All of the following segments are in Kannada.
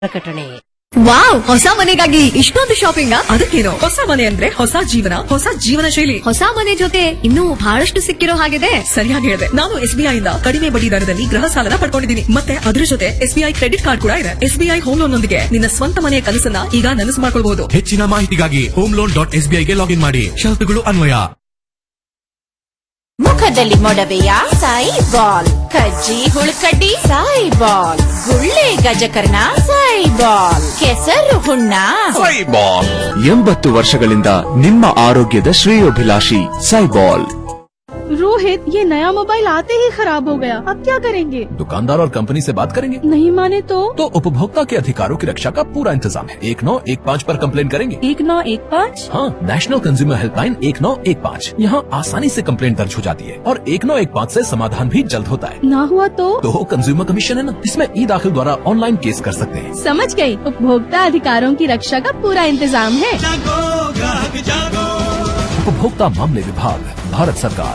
ಪ್ರಕಟಣೆ ವಾವ್ ಹೊಸ ಮನೆಗಾಗಿ ಇಷ್ಟೊಂದು ಶಾಪಿಂಗ್ ಅದಕ್ಕೇನು ಹೊಸ ಮನೆ ಅಂದ್ರೆ ಹೊಸ ಜೀವನ ಹೊಸ ಜೀವನ ಶೈಲಿ ಹೊಸ ಮನೆ ಜೊತೆ ಇನ್ನೂ ಬಹಳಷ್ಟು ಸಿಕ್ಕಿರೋ ಹಾಗಿದೆ ಸರಿಯಾಗಿ ಹೇಳಿದೆ ನಾನು ಎಸ್ಬಿಐ ಇಂದ ಕಡಿಮೆ ಬಡ್ಡಿ ದರದಲ್ಲಿ ಗೃಹ ಸಾಲನ ಪಡ್ಕೊಂಡಿದ್ದೀನಿ ಮತ್ತೆ ಅದ್ರ ಜೊತೆ ಎಸ್ಬಿಐ ಕ್ರೆಡಿಟ್ ಕಾರ್ಡ್ ಕೂಡ ಇದೆ ಎಸ್ಬಿಐ ಹೋಮ್ ಲೋನ್ ನೊಂದಿಗೆ ನಿನ್ನ ಸ್ವಂತ ಮನೆಯ ಕನಸನ್ನ ಈಗ ನನಸು ಮಾಡ್ಕೊಳ್ಬಹುದು ಹೆಚ್ಚಿನ ಮಾಹಿತಿಗಾಗಿ ಹೋಮ್ ಲೋನ್ ಡಾಟ್ ಎಸ್ಬಿಐಗೆ ಲಾಗಿನ್ ಮಾಡಿ ಷರತ್ತುಗಳು ಅನ್ವಯ ಮುಖದಲ್ಲಿ ಮೊಡವೆಯ ಸಾಯಿ ಬಾಲ್ ಕಜ್ಜಿ ಹುಳುಕಡ್ಡಿ ಸಾಯಿ ಬಾಲ್ ಗುಳ್ಳೆ ಗಜಕರ್ಣ ಸಾಯಿ ಬಾಲ್ ಕೆಸರು ಹುಣ್ಣ ಎಂಬತ್ತು ವರ್ಷಗಳಿಂದ ನಿಮ್ಮ ಆರೋಗ್ಯದ ಶ್ರೇಯೋಭಿಲಾಷಿ ಸೈಬಾಲ್ रोहित ये नया मोबाइल आते ही खराब हो गया अब क्या करेंगे दुकानदार और कंपनी से बात करेंगे नहीं माने तो तो उपभोक्ता के अधिकारों की रक्षा का पूरा इंतजाम है एक नौ एक पाँच पर कंप्लेन करेंगे एक नौ एक पाँच हाँ नेशनल कंज्यूमर हेल्पलाइन एक नौ एक पाँच यहाँ आसानी से कंप्लेन दर्ज हो जाती है और एक नौ एक पाँच ऐसी समाधान भी जल्द होता है ना हुआ तो तो कंज्यूमर कमीशन है ना इसमें ई दाखिल द्वारा ऑनलाइन केस कर सकते हैं समझ गई उपभोक्ता अधिकारों की रक्षा का पूरा इंतजाम है उपभोक्ता मामले विभाग भारत सरकार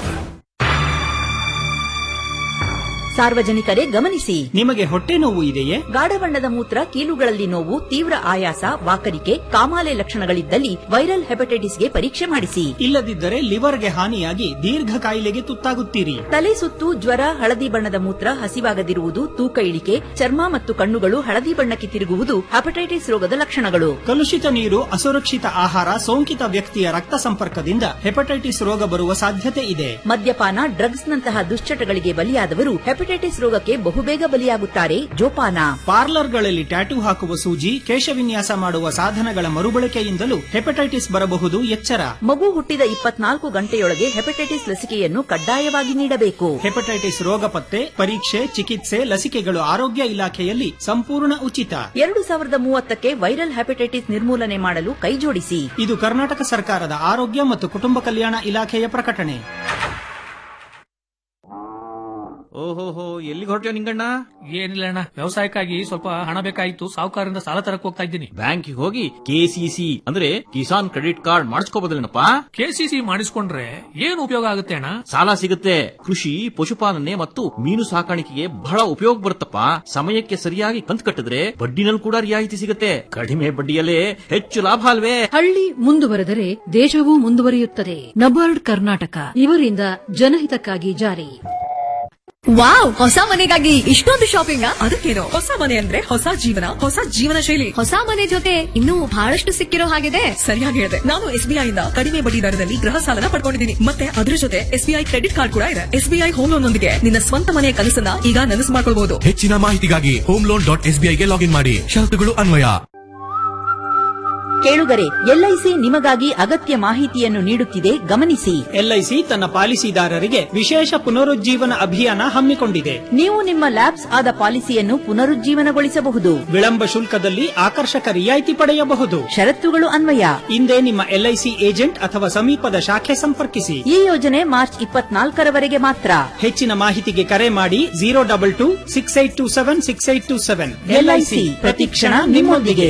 ಸಾರ್ವಜನಿಕರೇ ಗಮನಿಸಿ ನಿಮಗೆ ಹೊಟ್ಟೆ ನೋವು ಇದೆಯೇ ಗಾಢ ಬಣ್ಣದ ಮೂತ್ರ ಕೀಲುಗಳಲ್ಲಿ ನೋವು ತೀವ್ರ ಆಯಾಸ ವಾಕರಿಕೆ ಕಾಮಾಲೆ ಲಕ್ಷಣಗಳಿದ್ದಲ್ಲಿ ವೈರಲ್ ಹೆಪಟೈಟಿಸ್ಗೆ ಪರೀಕ್ಷೆ ಮಾಡಿಸಿ ಇಲ್ಲದಿದ್ದರೆ ಲಿವರ್ಗೆ ಹಾನಿಯಾಗಿ ದೀರ್ಘ ಕಾಯಿಲೆಗೆ ತುತ್ತಾಗುತ್ತೀರಿ ತಲೆ ಸುತ್ತು ಜ್ವರ ಹಳದಿ ಬಣ್ಣದ ಮೂತ್ರ ಹಸಿವಾಗದಿರುವುದು ತೂಕ ಇಳಿಕೆ ಚರ್ಮ ಮತ್ತು ಕಣ್ಣುಗಳು ಹಳದಿ ಬಣ್ಣಕ್ಕೆ ತಿರುಗುವುದು ಹೆಪಟೈಟಿಸ್ ರೋಗದ ಲಕ್ಷಣಗಳು ಕಲುಷಿತ ನೀರು ಅಸುರಕ್ಷಿತ ಆಹಾರ ಸೋಂಕಿತ ವ್ಯಕ್ತಿಯ ರಕ್ತ ಸಂಪರ್ಕದಿಂದ ಹೆಪಟೈಟಿಸ್ ರೋಗ ಬರುವ ಸಾಧ್ಯತೆ ಇದೆ ಮದ್ಯಪಾನ ಡ್ರಗ್ಸ್ ನಂತಹ ದುಶ್ಚಟಗಳಿಗೆ ಬಲಿಯಾದವರು ಹೆಪಟೈಟಿಸ್ ರೋಗಕ್ಕೆ ಬಹುಬೇಗ ಬಲಿಯಾಗುತ್ತಾರೆ ಜೋಪಾನ ಪಾರ್ಲರ್ಗಳಲ್ಲಿ ಟ್ಯಾಟೂ ಹಾಕುವ ಸೂಜಿ ಕೇಶವಿನ್ಯಾಸ ಮಾಡುವ ಸಾಧನಗಳ ಮರುಬಳಕೆಯಿಂದಲೂ ಹೆಪಟೈಟಿಸ್ ಬರಬಹುದು ಎಚ್ಚರ ಮಗು ಹುಟ್ಟಿದ ಇಪ್ಪತ್ನಾಲ್ಕು ಗಂಟೆಯೊಳಗೆ ಹೆಪಟೈಟಿಸ್ ಲಸಿಕೆಯನ್ನು ಕಡ್ಡಾಯವಾಗಿ ನೀಡಬೇಕು ಹೆಪಟೈಟಿಸ್ ರೋಗ ಪತ್ತೆ ಪರೀಕ್ಷೆ ಚಿಕಿತ್ಸೆ ಲಸಿಕೆಗಳು ಆರೋಗ್ಯ ಇಲಾಖೆಯಲ್ಲಿ ಸಂಪೂರ್ಣ ಉಚಿತ ಎರಡು ಸಾವಿರದ ಮೂವತ್ತಕ್ಕೆ ವೈರಲ್ ಹೆಪಟೈಟಿಸ್ ನಿರ್ಮೂಲನೆ ಮಾಡಲು ಕೈಜೋಡಿಸಿ ಇದು ಕರ್ನಾಟಕ ಸರ್ಕಾರದ ಆರೋಗ್ಯ ಮತ್ತು ಕುಟುಂಬ ಕಲ್ಯಾಣ ಇಲಾಖೆಯ ಪ್ರಕಟಣೆ ಓಹೋಹೋ ಎಲ್ಲಿಗೆ ಹೊರಟ್ಯೋ ನಿಂಗಣ್ಣ ಏನಿಲ್ಲ ಅಣ್ಣ ವ್ಯವಸಾಯಕ್ಕಾಗಿ ಸ್ವಲ್ಪ ಹಣ ಬೇಕಾಗಿತ್ತು ಸಾಹುಕಾರರಿಂದ ಸಾಲ ತರಕ್ ಹೋಗ್ತಾ ಇದ್ದೀನಿ ಬ್ಯಾಂಕಿಗೆ ಹೋಗಿ ಕೆಸಿಸಿ ಅಂದ್ರೆ ಕಿಸಾನ್ ಕ್ರೆಡಿಟ್ ಕಾರ್ಡ್ ಮಾಡಿಸ್ಕೋಬೋದಲ್ಲೇನಪ್ಪ ಕೆಸಿಸಿ ಮಾಡಿಸ್ಕೊಂಡ್ರೆ ಏನ್ ಉಪಯೋಗ ಆಗುತ್ತೆ ಅಣ್ಣ ಸಾಲ ಸಿಗುತ್ತೆ ಕೃಷಿ ಪಶುಪಾಲನೆ ಮತ್ತು ಮೀನು ಸಾಕಾಣಿಕೆಗೆ ಬಹಳ ಉಪಯೋಗ ಬರುತ್ತಪ್ಪ ಸಮಯಕ್ಕೆ ಸರಿಯಾಗಿ ಕಂತು ಕಟ್ಟಿದ್ರೆ ಬಡ್ಡಿನಲ್ಲಿ ಕೂಡ ರಿಯಾಯಿತಿ ಸಿಗುತ್ತೆ ಕಡಿಮೆ ಬಡ್ಡಿಯಲ್ಲೇ ಹೆಚ್ಚು ಲಾಭ ಅಲ್ವೇ ಹಳ್ಳಿ ಮುಂದುವರೆದರೆ ದೇಶವೂ ಮುಂದುವರಿಯುತ್ತದೆ ನಬಾರ್ಡ್ ಕರ್ನಾಟಕ ಇವರಿಂದ ಜನಹಿತಕ್ಕಾಗಿ ಜಾರಿ ವಾವ್ ಹೊಸ ಮನೆಗಾಗಿ ಇಷ್ಟೊಂದು ಶಾಪಿಂಗ್ ಅದಕ್ಕೇನು ಹೊಸ ಮನೆ ಅಂದ್ರೆ ಹೊಸ ಜೀವನ ಹೊಸ ಜೀವನ ಶೈಲಿ ಹೊಸ ಮನೆ ಜೊತೆ ಇನ್ನೂ ಬಹಳಷ್ಟು ಸಿಕ್ಕಿರೋ ಹಾಗಿದೆ ಸರಿಯಾಗಿ ಹೇಳಿದೆ ನಾನು ಎಸ್ಬಿಐ ಇಂದ ಕಡಿಮೆ ಬಡ್ಡಿ ದರದಲ್ಲಿ ಗೃಹ ಸಾಲನ ಪಡ್ಕೊಂಡಿದ್ದೀನಿ ಮತ್ತೆ ಅದ್ರ ಜೊತೆ ಎಸ್ಬಿಐ ಕ್ರೆಡಿಟ್ ಕಾರ್ಡ್ ಕೂಡ ಇದೆ ಎಸ್ಬಿಐ ಹೋಮ್ ಲೋನ್ ನೊಂದಿಗೆ ನಿನ್ನ ಸ್ವಂತ ಮನೆಯ ಕನಸನ್ನ ಈಗ ನನಸು ಮಾಡ್ಕೊಳ್ಬಹುದು ಹೆಚ್ಚಿನ ಮಾಹಿತಿಗಾಗಿ ಹೋಮ್ ಲೋನ್ ಡಾಟ್ ಎಸ್ಬಿಐಗೆ ಲಾಗಿನ್ ಮಾಡಿ ಷರತ್ತುಗಳು ಅನ್ವಯ ಕೇಳುಗರೆ ಎಲ್ಐಸಿ ನಿಮಗಾಗಿ ಅಗತ್ಯ ಮಾಹಿತಿಯನ್ನು ನೀಡುತ್ತಿದೆ ಗಮನಿಸಿ ಎಲ್ಐಸಿ ತನ್ನ ಪಾಲಿಸಿದಾರರಿಗೆ ವಿಶೇಷ ಪುನರುಜ್ಜೀವನ ಅಭಿಯಾನ ಹಮ್ಮಿಕೊಂಡಿದೆ ನೀವು ನಿಮ್ಮ ಲ್ಯಾಬ್ಸ್ ಆದ ಪಾಲಿಸಿಯನ್ನು ಪುನರುಜ್ಜೀವನಗೊಳಿಸಬಹುದು ವಿಳಂಬ ಶುಲ್ಕದಲ್ಲಿ ಆಕರ್ಷಕ ರಿಯಾಯಿತಿ ಪಡೆಯಬಹುದು ಷರತ್ತುಗಳು ಅನ್ವಯ ಹಿಂದೆ ನಿಮ್ಮ ಎಲ್ಐಸಿ ಏಜೆಂಟ್ ಅಥವಾ ಸಮೀಪದ ಶಾಖೆ ಸಂಪರ್ಕಿಸಿ ಈ ಯೋಜನೆ ಮಾರ್ಚ್ ಇಪ್ಪತ್ನಾಲ್ಕರವರೆಗೆ ಮಾತ್ರ ಹೆಚ್ಚಿನ ಮಾಹಿತಿಗೆ ಕರೆ ಮಾಡಿ zero double two six eight two seven six eight two seven LIC ಪ್ರತಿಕ್ಷಣ ನಿಮ್ಮೊಂದಿಗೆ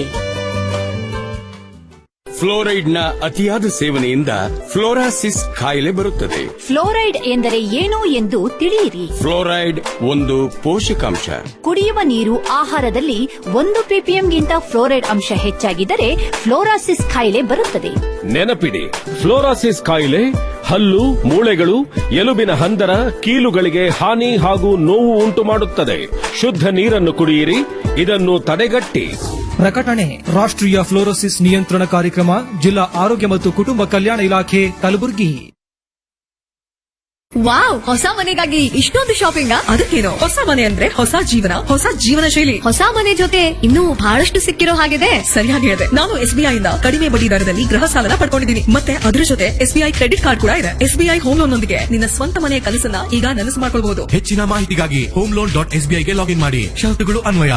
ಫ್ಲೋರೈಡ್ ನ ಅತಿಯಾದ ಸೇವನೆಯಿಂದ ಫ್ಲೋರಾಸಿಸ್ ಕಾಯಿಲೆ ಬರುತ್ತದೆ ಫ್ಲೋರೈಡ್ ಎಂದರೆ ಏನು ಎಂದು ತಿಳಿಯಿರಿ ಫ್ಲೋರೈಡ್ ಒಂದು ಪೋಷಕಾಂಶ ಕುಡಿಯುವ ನೀರು ಆಹಾರದಲ್ಲಿ ಒಂದು ಪಿಪಿಎಂಗಿಂತ ಫ್ಲೋರೈಡ್ ಅಂಶ ಹೆಚ್ಚಾಗಿದ್ದರೆ ಫ್ಲೋರಾಸಿಸ್ ಕಾಯಿಲೆ ಬರುತ್ತದೆ ನೆನಪಿಡಿ ಫ್ಲೋರಾಸಿಸ್ ಕಾಯಿಲೆ ಹಲ್ಲು ಮೂಳೆಗಳು ಎಲುಬಿನ ಹಂದರ ಕೀಲುಗಳಿಗೆ ಹಾನಿ ಹಾಗೂ ನೋವು ಉಂಟು ಮಾಡುತ್ತದೆ ಶುದ್ಧ ನೀರನ್ನು ಕುಡಿಯಿರಿ ಇದನ್ನು ತಡೆಗಟ್ಟಿ ಪ್ರಕಟಣೆ ರಾಷ್ಟ್ರೀಯ ಫ್ಲೋರೋಸಿಸ್ ನಿಯಂತ್ರಣ ಕಾರ್ಯಕ್ರಮ ಜಿಲ್ಲಾ ಆರೋಗ್ಯ ಮತ್ತು ಕುಟುಂಬ ಕಲ್ಯಾಣ ಇಲಾಖೆ ಕಲಬುರಗಿ ವಾವ್ ಹೊಸ ಮನೆಗಾಗಿ ಇಷ್ಟೊಂದು ಶಾಪಿಂಗ್ ಅದಕ್ಕೇನು ಹೊಸ ಮನೆ ಅಂದ್ರೆ ಹೊಸ ಜೀವನ ಹೊಸ ಜೀವನ ಶೈಲಿ ಹೊಸ ಮನೆ ಜೊತೆ ಇನ್ನೂ ಬಹಳಷ್ಟು ಸಿಕ್ಕಿರೋ ಹಾಗಿದೆ ಸರಿಯಾಗಿ ಹೇಳಿದೆ ನಾನು ಎಸ್ಬಿಐ ಇಂದ ಕಡಿಮೆ ಬಡ್ಡಿ ದರದಲ್ಲಿ ಗೃಹ ಸಾಲನ ಪಡ್ಕೊಂಡಿದ್ದೀನಿ ಮತ್ತೆ ಅದ್ರ ಜೊತೆ ಎಸ್ಬಿಐ ಕ್ರೆಡಿಟ್ ಕಾರ್ಡ್ ಕೂಡ ಇದೆ ಎಸ್ಬಿಐ ಹೋಮ್ ಲೋನ್ ನೊಂದಿಗೆ ನಿನ್ನ ಸ್ವಂತ ಮನೆಯ ಕನಸನ್ನ ಈಗ ನನಸು ಮಾಡ್ಕೊಳ್ಬಹುದು ಹೆಚ್ಚಿನ ಮಾಹಿತಿಗಾಗಿ ಹೋಮ್ ಲೋನ್ ಡಾಟ್ ಎಸ್ಬಿಐಗೆ ಲಾಗಿನ್ ಮಾಡಿ ಷರತ್ತುಗಳು ಅನ್ವಯ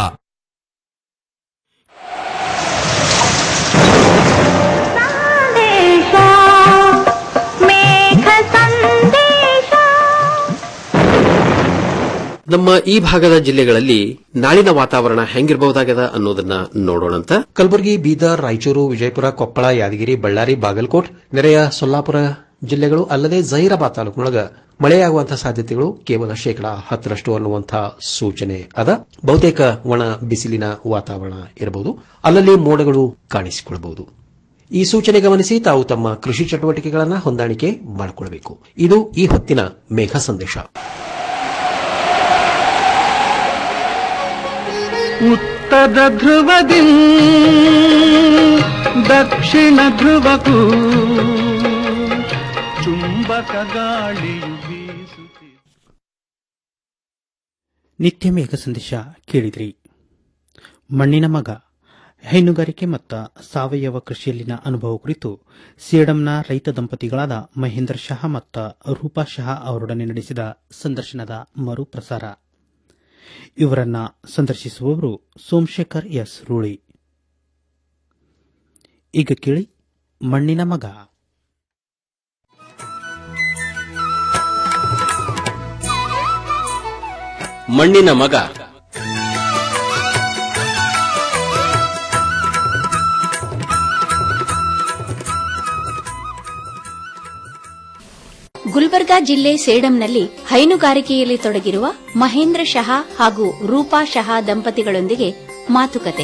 ನಮ್ಮ ಈ ಭಾಗದ ಜಿಲ್ಲೆಗಳಲ್ಲಿ ನಾಳಿನ ವಾತಾವರಣ ಹೆಂಗಿರಬಹುದಾಗದ ಅನ್ನೋದನ್ನ ನೋಡೋಣಂತ ಕಲಬುರಗಿ ಬೀದರ್ ರಾಯಚೂರು ವಿಜಯಪುರ ಕೊಪ್ಪಳ ಯಾದಗಿರಿ ಬಳ್ಳಾರಿ ಬಾಗಲಕೋಟ್ ನೆರೆಯ ಸೊಲ್ಲಾಪುರ ಜಿಲ್ಲೆಗಳು ಅಲ್ಲದೆ ಜಹೀರಾಬಾದ್ ತಾಲೂಕಿನೊಳಗ ಮಳೆಯಾಗುವಂತಹ ಸಾಧ್ಯತೆಗಳು ಕೇವಲ ಶೇಕಡಾ ಹತ್ತರಷ್ಟು ಅನ್ನುವಂತಹ ಸೂಚನೆ ಅದ ಬಹುತೇಕ ಒಣ ಬಿಸಿಲಿನ ವಾತಾವರಣ ಇರಬಹುದು ಅಲ್ಲಲ್ಲಿ ಮೋಡಗಳು ಕಾಣಿಸಿಕೊಳ್ಳಬಹುದು ಈ ಸೂಚನೆ ಗಮನಿಸಿ ತಾವು ತಮ್ಮ ಕೃಷಿ ಚಟುವಟಿಕೆಗಳನ್ನು ಹೊಂದಾಣಿಕೆ ಮಾಡಿಕೊಳ್ಳಬೇಕು ಇದು ಈ ಹೊತ್ತಿನ ಮೇಘ ಸಂದೇಶ ಉತ್ತರ ಧ್ರುವದಿ ದಕ್ಷಿಣ ಧ್ರುವಕ್ಕೂ ಚುಂಬಕ ಗಾಳಿಯು ಬೀಸುತ್ತಿದೆ ನಿತ್ಯ ಮೇಘ ಸಂದೇಶ ಕೇಳಿದ್ರಿ ಮಣ್ಣಿನ ಮಗ ಹೈನುಗಾರಿಕೆ ಮತ್ತು ಸಾವಯವ ಕೃಷಿಯಲ್ಲಿನ ಅನುಭವ ಕುರಿತು ಸೇಡಂನ ರೈತ ದಂಪತಿಗಳಾದ ಮಹೇಂದ್ರ ಶಹಾ ಮತ್ತು ರೂಪಾ ಶಹಾ ಅವರೊಡನೆ ನಡೆಸಿದ ಸಂದರ್ಶನದ ಮರುಪ್ರಸಾರ ಇವರನ್ನ ಸಂದರ್ಶಿಸುವವರು ಸೋಮಶೇಖರ್ ಎಸ್ ರೂಳಿ ಈಗ ಕೇಳಿ ಮಣ್ಣಿನ ಮಗ ಮಣ್ಣಿನ ಮಗ ಗುಲ್ಬರ್ಗಾ ಜಿಲ್ಲೆ ಸೇಡಂನಲ್ಲಿ ಹೈನುಗಾರಿಕೆಯಲ್ಲಿ ತೊಡಗಿರುವ ಮಹೇಂದ್ರ ಶಹಾ ಹಾಗೂ ರೂಪಾ ಶಹಾ ದಂಪತಿಗಳೊಂದಿಗೆ ಮಾತುಕತೆ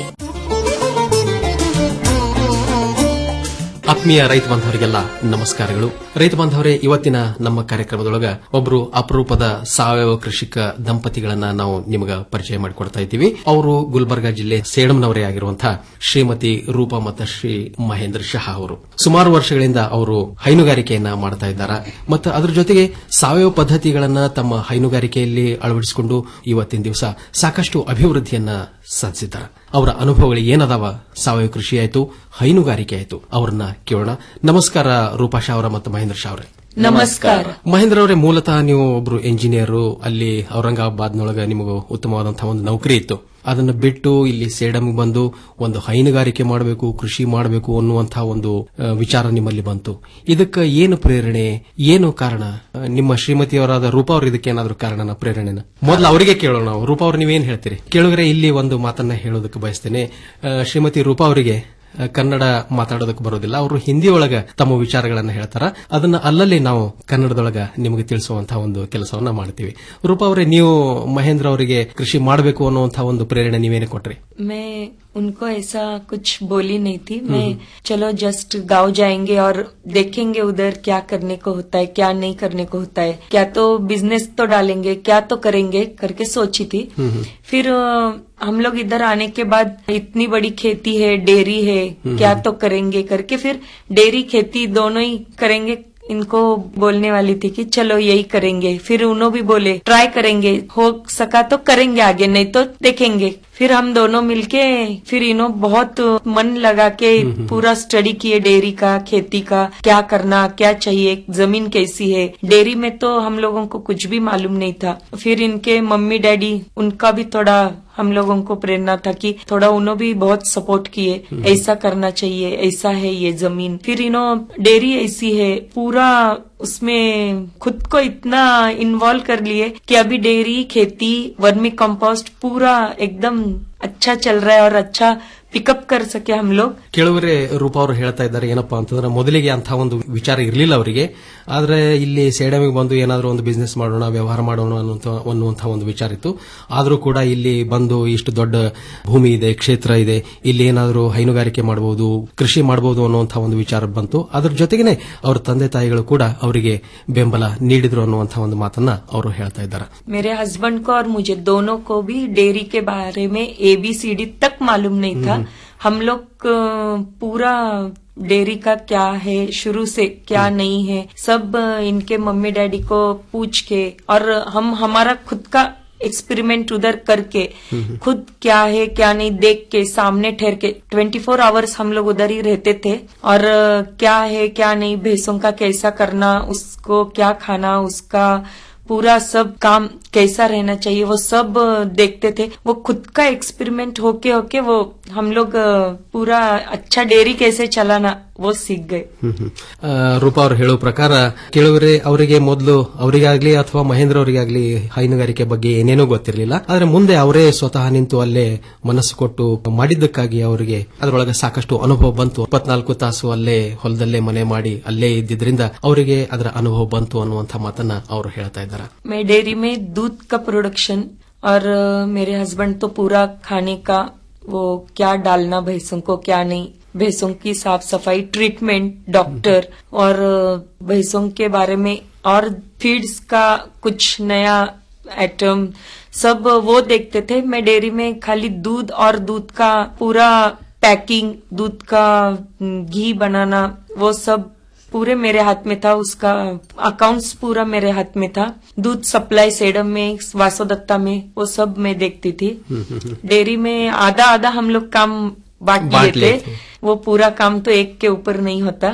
ಆತ್ಮೀಯ ರೈತ ಬಾಂಧವರಿಗೆಲ್ಲ ನಮಸ್ಕಾರಗಳು ರೈತ ಬಾಂಧವರೇ ಇವತ್ತಿನ ನಮ್ಮ ಕಾರ್ಯಕ್ರಮದೊಳಗ ಒಬ್ರು ಅಪರೂಪದ ಸಾವಯವ ಕೃಷಿಕ ದಂಪತಿಗಳನ್ನ ನಾವು ನಿಮಗ ಪರಿಚಯ ಮಾಡಿಕೊಡ್ತಾ ಇದ್ದೀವಿ ಅವರು ಗುಲ್ಬರ್ಗಾ ಜಿಲ್ಲೆ ಸೇಡಂನವರೇ ಆಗಿರುವಂತಹ ಶ್ರೀಮತಿ ರೂಪಾ ಮತ್ತು ಶ್ರೀ ಮಹೇಂದ್ರ ಶಹಾ ಅವರು ಸುಮಾರು ವರ್ಷಗಳಿಂದ ಅವರು ಹೈನುಗಾರಿಕೆಯನ್ನ ಮಾಡ್ತಾ ಇದ್ದಾರೆ ಮತ್ತು ಅದರ ಜೊತೆಗೆ ಸಾವಯವ ಪದ್ಧತಿಗಳನ್ನ ತಮ್ಮ ಹೈನುಗಾರಿಕೆಯಲ್ಲಿ ಅಳವಡಿಸಿಕೊಂಡು ಇವತ್ತಿನ ದಿವಸ ಸಾಕಷ್ಟು ಅಭಿವೃದ್ಧಿಯನ್ನ ಸಾಧಿಸಿದ್ದಾರೆ ಅವರ ಅನುಭವಗಳು ಏನದಾವ ಸಾವಯವ ಕೃಷಿ ಆಯ್ತು ಹೈನುಗಾರಿಕೆ ಆಯ್ತು ಅವ್ರನ್ನ ಕೇಳೋಣ ನಮಸ್ಕಾರ ರೂಪಾ ಶಾ ಅವರ ಮತ್ತು ಮಹೇಂದ್ರ ಶಾ ಅವರೇ ನಮಸ್ಕಾರ ಮಹೇಂದ್ರ ಅವರೇ ಮೂಲತಃ ನೀವು ಒಬ್ರು ಎಂಜಿನಿಯರ್ ಅಲ್ಲಿ ಔರಂಗಾಬಾದ್ನೊಳಗ ನಿಮಗೂ ಉತ್ತಮವಾದಂತಹ ಒಂದು ನೌಕರಿ ಇತ್ತು ಅದನ್ನ ಬಿಟ್ಟು ಇಲ್ಲಿ ಸೇಡಂಗೆ ಬಂದು ಒಂದು ಹೈನುಗಾರಿಕೆ ಮಾಡಬೇಕು ಕೃಷಿ ಮಾಡಬೇಕು ಅನ್ನುವಂತಹ ಒಂದು ಆ, ವಿಚಾರ ನಿಮ್ಮಲ್ಲಿ ಬಂತು ಇದಕ್ಕೆ ಏನು ಪ್ರೇರಣೆ ಏನು ಕಾರಣ ಆ, ನಿಮ್ಮ ಶ್ರೀಮತಿಯವರಾದ ರೂಪಾ ಅವ್ರ ಇದಕ್ಕೆ ಏನಾದ್ರು ಕಾರಣನ ಪ್ರೇರಣೆನ ಮೊದಲು ಅವರಿಗೆ ಕೇಳೋಣ ನಾವು ರೂಪಾ ಅವ್ರು ನೀವೇನ್ ಹೇಳ್ತೀರಿ ಕೇಳಿದ್ರೆ ಇಲ್ಲಿ ಒಂದು ಮಾತನ್ನ ಹೇಳೋದಕ್ಕೆ ಬಯಸ್ತೇನೆ ಆ, ಶ್ರೀಮತಿ ರೂಪಾ ಅವರಿಗೆ ಆ, ಕನ್ನಡ ಮಾತಾಡೋದಕ್ಕೆ ಬರೋದಿಲ್ಲ ಅವರು ಹಿಂದಿ ಒಳಗ ತಮ್ಮ ವಿಚಾರಗಳನ್ನ ಹೇಳ್ತಾರ ಅದನ್ನ ಅಲ್ಲಲ್ಲಿ ನಾವು ಕನ್ನಡದೊಳಗ ನಿಮಗೆ ತಿಳಿಸುವಂತಹ ಒಂದು ಕೆಲಸವನ್ನ ಮಾಡ್ತೀವಿ ರೂಪಾ ಅವರೇ ನೀವು ಮಹೇಂದ್ರ ಅವರಿಗೆ ಕೃಷಿ ಮಾಡಬೇಕು ಅನ್ನುವಂತಹ ಒಂದು ಪ್ರೇರಣೆ ನೀವೇನೇ ಕೊಟ್ರಿ मैं उनको ऐसा कुछ बोली नहीं थी मैं चलो जस्ट गांव जाएंगे और देखेंगे उधर क्या करने को होता है क्या नहीं करने को होता है क्या तो बिजनेस तो डालेंगे क्या तो करेंगे करके सोची थी फिर अ, हम लोग इधर आने के बाद इतनी बड़ी खेती है डेयरी है हम्म। क्या तो करेंगे करके फिर डेयरी खेती दोनों ही करेंगे इनको बोलने वाली थी कि चलो यही करेंगे फिर उन्होंने भी बोले ट्राई करेंगे हो सका तो करेंगे आगे नहीं तो देखेंगे फिर हम दोनों मिलके फिर इन्हों बहुत मन लगा के पूरा स्टडी किए डेयरी का खेती का क्या करना क्या चाहिए जमीन कैसी है डेयरी में तो हम लोगों को कुछ भी मालूम नहीं था फिर इनके मम्मी डैडी उनका भी थोड़ा हम लोगों को प्रेरणा था कि थोड़ा उन्होंने भी बहुत सपोर्ट किए ऐसा करना चाहिए ऐसा है ये जमीन फिर इन्हों डेयरी ऐसी है पूरा उसमें खुद को इतना इन्वॉल्व कर लिए कि अभी डेयरी खेती वर्मी कंपोस्ट पूरा एकदम अच्छा चल रहा है और अच्छा पिकअप कर सके हम लोग ಕೇಳುವರೆ ರೂಪಾ ಅವರು ಹೇಳ್ತಾ ಇದ್ದಾರೆ ಏನಪ್ಪಾ ಅಂತಂದ್ರೆ ಮೊದಲಿಗೆ ಅಂತ ಒಂದು ವಿಚಾರ ಇರಲಿಲ್ಲ ಅವರಿಗೆ ಆದ್ರೆ ಇಲ್ಲಿ ಸೇಡಮಿಗೆ ಬಂದು ಏನಾದರೂ ಒಂದು ಬಿಸ್ನೆಸ್ ಮಾಡೋಣ ವ್ಯವಹಾರ ಮಾಡೋಣ ಅನ್ನುವಂಥ ಅನ್ನುವಂತಹ ಒಂದು ವಿಚಾರ ಇತ್ತು ಆದರೂ ಕೂಡ ಇಲ್ಲಿ ಬಂದು ಇಷ್ಟು ದೊಡ್ಡ ಭೂಮಿ ಇದೆ ಕ್ಷೇತ್ರ ಇದೆ ಇಲ್ಲಿ ಏನಾದರೂ ಹೈನುಗಾರಿಕೆ ಮಾಡಬಹುದು ಕೃಷಿ ಮಾಡಬಹುದು ಅನ್ನುವಂತಹ ಒಂದು ವಿಚಾರ ಬಂತು ಅದ್ರ ಜೊತೆಗೇನೆ ಅವ್ರ ತಂದೆ ತಾಯಿಗಳು ಕೂಡ ಅವರಿಗೆ ಬೆಂಬಲ ನೀಡಿದ್ರು ಅನ್ನುವಂತಹ ಒಂದು ಮಾತನ್ನ ಅವರು ಹೇಳ್ತಾ ಇದ್ದಾರೆ मेरे हस्बैंड को और मुझे दोनों को भी डेयरी के बारे में एबीसीडी तक मालूम नहीं था हम लोग अ, पूरा डेयरी का क्या है शुरू से क्या नहीं है सब अ, इनके मम्मी डैडी को पूछ के और हम हमारा खुद का एक्सपेरिमेंट उधर करके खुद क्या है क्या नहीं देख के सामने ठहर के 24 फोर आवर्स हम लोग उधर ही रहते थे और अ, क्या है क्या नहीं भैंसों का कैसा करना उसको क्या खाना उसका पूरा सब काम कैसा रहना चाहिए वो सब अ, देखते थे वो खुद का एक्सपेरिमेंट होके होके वो हम लोग अ, पूरा अच्छा डेयरी कैसे चलाना वो सीख गए ಹ್ಮ್ ಹ್ಮ್. ಆ, ರೂಪಾ ಅವರು ಹೇಳುವ ಪ್ರಕಾರ ಕೇಳುವರೆ ಅವರಿಗೆ ಮೊದಲು ಅವರಿಗಾಗ್ಲಿ ಅಥವಾ ಮಹೇಂದ್ರ ಅವರಿಗಾಗ್ಲಿ ಹೈನುಗಾರಿಕೆ ಬಗ್ಗೆ ಏನೇನೂ ಗೊತ್ತಿರಲಿಲ್ಲ ಆದ್ರೆ ಮುಂದೆ ಅವರೇ ಸ್ವತಃ ನಿಂತು ಅಲ್ಲೇ ಮನಸ್ಸು ಕೊಟ್ಟು ಮಾಡಿದ್ದಕ್ಕಾಗಿ ಅವರಿಗೆ ಅದರೊಳಗೆ ಸಾಕಷ್ಟು ಅನುಭವ ಬಂತು ಇಪ್ಪತ್ನಾಲ್ಕು ತಾಸು ಅಲ್ಲೇ ಹೊಲದಲ್ಲೇ ಮನೆ ಮಾಡಿ ಅಲ್ಲೇ ಇದ್ದಿದ್ರಿಂದ ಅವರಿಗೆ ಅದರ ಅನುಭವ ಬಂತು ಅನ್ನುವಂಥ ಮಾತನ್ನ ಅವರು ಹೇಳ್ತಾ ಇದ್ದಾರೆ मैं डेयरी में दूध का प्रोडक्शन और अ, मेरे हस्बैंड तो पूरा खाने का वो क्या डालना भैंसों को क्या नहीं भैंसों की साफ सफाई ट्रीटमेंट डॉक्टर और अ, भैंसों के बारे में और फीड्स का कुछ नया आइटम सब वो देखते थे मैं डेयरी में खाली दूध और दूध का पूरा पैकिंग दूध का हम्म, घी बनाना वो सब पूरे मेरे हाथ में था उसका अकाउंट्स पूरा मेरे हाथ में था दूध सप्लाई सेडम में वासोदत्ता में वो सब मैं देखती थी डेयरी में आधा आधा हम लोग काम बांट बांट लिए लिए थे वो पूरा काम तो एक के ऊपर नहीं होता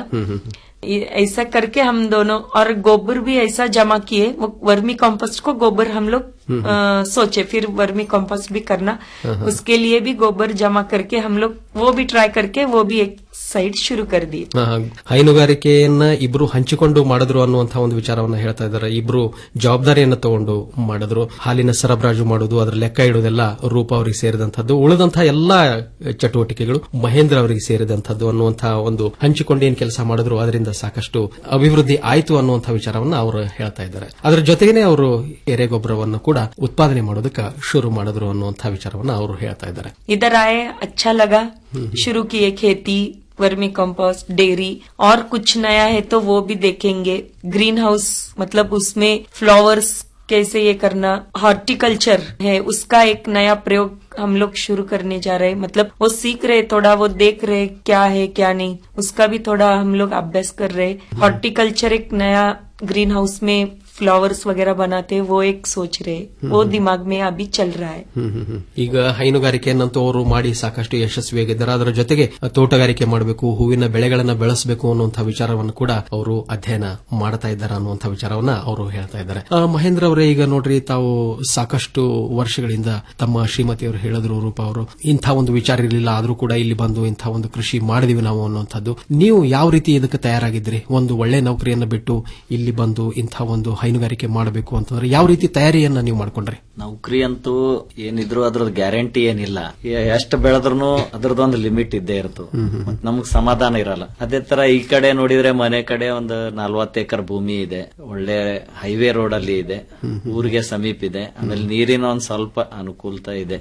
ये- ऐसा करके हम दोनों और गोबर भी ऐसा जमा किए वो वर्मी कंपोस्ट को गोबर हम लोग हम्म। अ, सोचे फिर वर्मी कंपोस्ट भी करना हाँ, हाँ। उसके लिए भी गोबर जमा करके हम लोग वो भी ट्राई करके वो भी एक साइड शुरू कर दिए ಆ, ಹೈನುಗಾರಿಕೆಯನ್ನ ಇಬ್ರು ಹಂಚಿಕೊಂಡು ಮಾಡಿದ್ರು ಅನ್ನುವಂತಹ ಒಂದು ವಿಚಾರವನ್ನ ಹೇಳ್ತಾ ಇದ್ದಾರೆ ಇಬ್ರು ಜವಾಬ್ದಾರಿಯನ್ನ ತಗೊಂಡು ಮಾಡಿದ್ರು ಹಾಲಿನ ಸರಬರಾಜು ಮಾಡುವುದು ಅದರ ಲೆಕ್ಕ ಇಡುವುದೆಲ್ಲ ರೂಪ ಅವರಿಗೆ ಸೇರಿದಂತದ್ದು ಉಳಿದಂತಹ ಎಲ್ಲಾ ಚಟುವಟಿಕೆಗಳು ಮಹೇಂದ್ರ ಅವರಿಗೆ ಸೇರಿದಂತದ್ದು ಅನ್ನುವಂತಹ ಒಂದು ಹಂಚಿಕೊಂಡು ಏನ್ ಕೆಲಸ ಮಾಡಿದ್ರು ಅದರಿಂದ ಸಾಕಷ್ಟು ಅಭಿವೃದ್ಧಿ ಆಯ್ತು ಅನ್ನುವಂತಹ ವಿಚಾರವನ್ನ ಅವರು ಹೇಳ್ತಾ ಇದ್ದಾರೆ ಅದರ ಜೊತೆಗೇನೆ ಅವರು ಎರೆಗೊಬ್ಬರವನ್ನು ಕೂಡ ಉತ್ಪಾದನೆ ಮಾಡೋದಕ್ಕೆ ಶುರು ಮಾಡಿದ್ರು ಅನ್ನುವಂತಹ ವಿಚಾರವನ್ನ ಅವರು ಹೇಳ್ತಾ ಇದ್ದಾರೆ इधर आए अच्छा लगा शुरू किए खेती वर्मी कंपोस्ट डेयरी और कुछ नया है तो वो भी देखेंगे ग्रीन हाउस मतलब उसमें फ्लावर्स कैसे ये करना हॉर्टिकल्चर है उसका एक नया प्रयोग हम लोग शुरू करने जा रहे हैं मतलब वो सीख रहे थोड़ा वो देख रहे क्या है क्या नहीं उसका भी थोड़ा हम लोग अभ्यास कर रहे हॉर्टिकल्चर एक नया ग्रीन हाउस में फ्लावर्स वगैरह बनाते हैं वो एक सोच रहे वो दिमाग में अभी चल रहा है ಹ್ಮ್ ಹ್ಮ್ ಹ್ಮ್. ಈಗ ಹೈನುಗಾರಿಕೆಯನ್ನಂತೂ ಅವರು ಮಾಡಿ ಸಾಕಷ್ಟು ಯಶಸ್ವಿಯಾಗಿದ್ದಾರೆ ಅದರ ಜೊತೆಗೆ ತೋಟಗಾರಿಕೆ ಮಾಡಬೇಕು ಹೂವಿನ ಬೆಳೆಗಳನ್ನ ಬೆಳೆಸಬೇಕು ಅನ್ನುವಂತಹ ವಿಚಾರವನ್ನು ಕೂಡ ಅವರು ಅಧ್ಯಯನ ಮಾಡ್ತಾ ಇದ್ದಾರೆ ಅನ್ನುವಂತಹ ವಿಚಾರವನ್ನ ಅವರು ಹೇಳ್ತಾ ಇದ್ದಾರೆ ಆ, ಮಹೇಂದ್ರ ಅವರೇ ಈಗ ನೋಡ್ರಿ ತಾವು ಸಾಕಷ್ಟು ವರ್ಷಗಳಿಂದ ತಮ್ಮ ಶ್ರೀಮತಿಯವರು ಹೇಳಿದ್ರು ರೂಪ ಅವರು ಇಂಥ ಒಂದು ವಿಚಾರ ಇರಲಿಲ್ಲ ಆದ್ರೂ ಕೂಡ ಇಲ್ಲಿ ಬಂದು ಇಂಥ ಒಂದು ಕೃಷಿ ಮಾಡಿದಿವಿ ನಾವು ಅನ್ನುವಂಥದ್ದು ನೀವು ಯಾವ ರೀತಿ ಇದಕ್ಕೆ ತಯಾರಾಗಿದ್ರಿ ಒಂದು ಒಳ್ಳೆ ನೌಕರಿಯನ್ನ ಬಿಟ್ಟು ಇಲ್ಲಿ ಬಂದು ಇಂಥ ಒಂದು ಹೈನುಗಾರಿಕೆ ಮಾಡಬೇಕು ಅಂತಂದ್ರೆ ಯಾವ ರೀತಿ ತಯಾರಿಯನ್ನ ನೀವು ಮಾಡ್ಕೊಂಡ್ರಿ ನೌಕರಿ ಅಂತೂ ಏನಿದ್ರು ಅದ್ರದ್ದು ಗ್ಯಾರಂಟಿ ಏನಿಲ್ಲ ಎಷ್ಟು ಬೆಳೆದ್ರು ಅದ್ರದ್ದೊಂದು ಲಿಮಿಟ್ ಇದ್ದೇ ಇರ್ತದೆ ಮತ್ ನಮಗ್ ಸಮಾಧಾನ ಇರಲ್ಲ ಅದೇ ತರ ಈ ಕಡೆ ನೋಡಿದ್ರೆ ಮನೆ ಕಡೆ ಒಂದು ನಲ್ವತ್ತು ಎಕರೆ ಭೂಮಿ ಇದೆ ಒಳ್ಳೆ ಹೈವೇ ರೋಡ್ ಅಲ್ಲಿ ಇದೆ ಊರಿಗೆ ಸಮೀಪ ಇದೆ ಆಮೇಲೆ ನೀರಿನ ಒಂದ್ ಸ್ವಲ್ಪ ಅನುಕೂಲತೆ ಇದೆ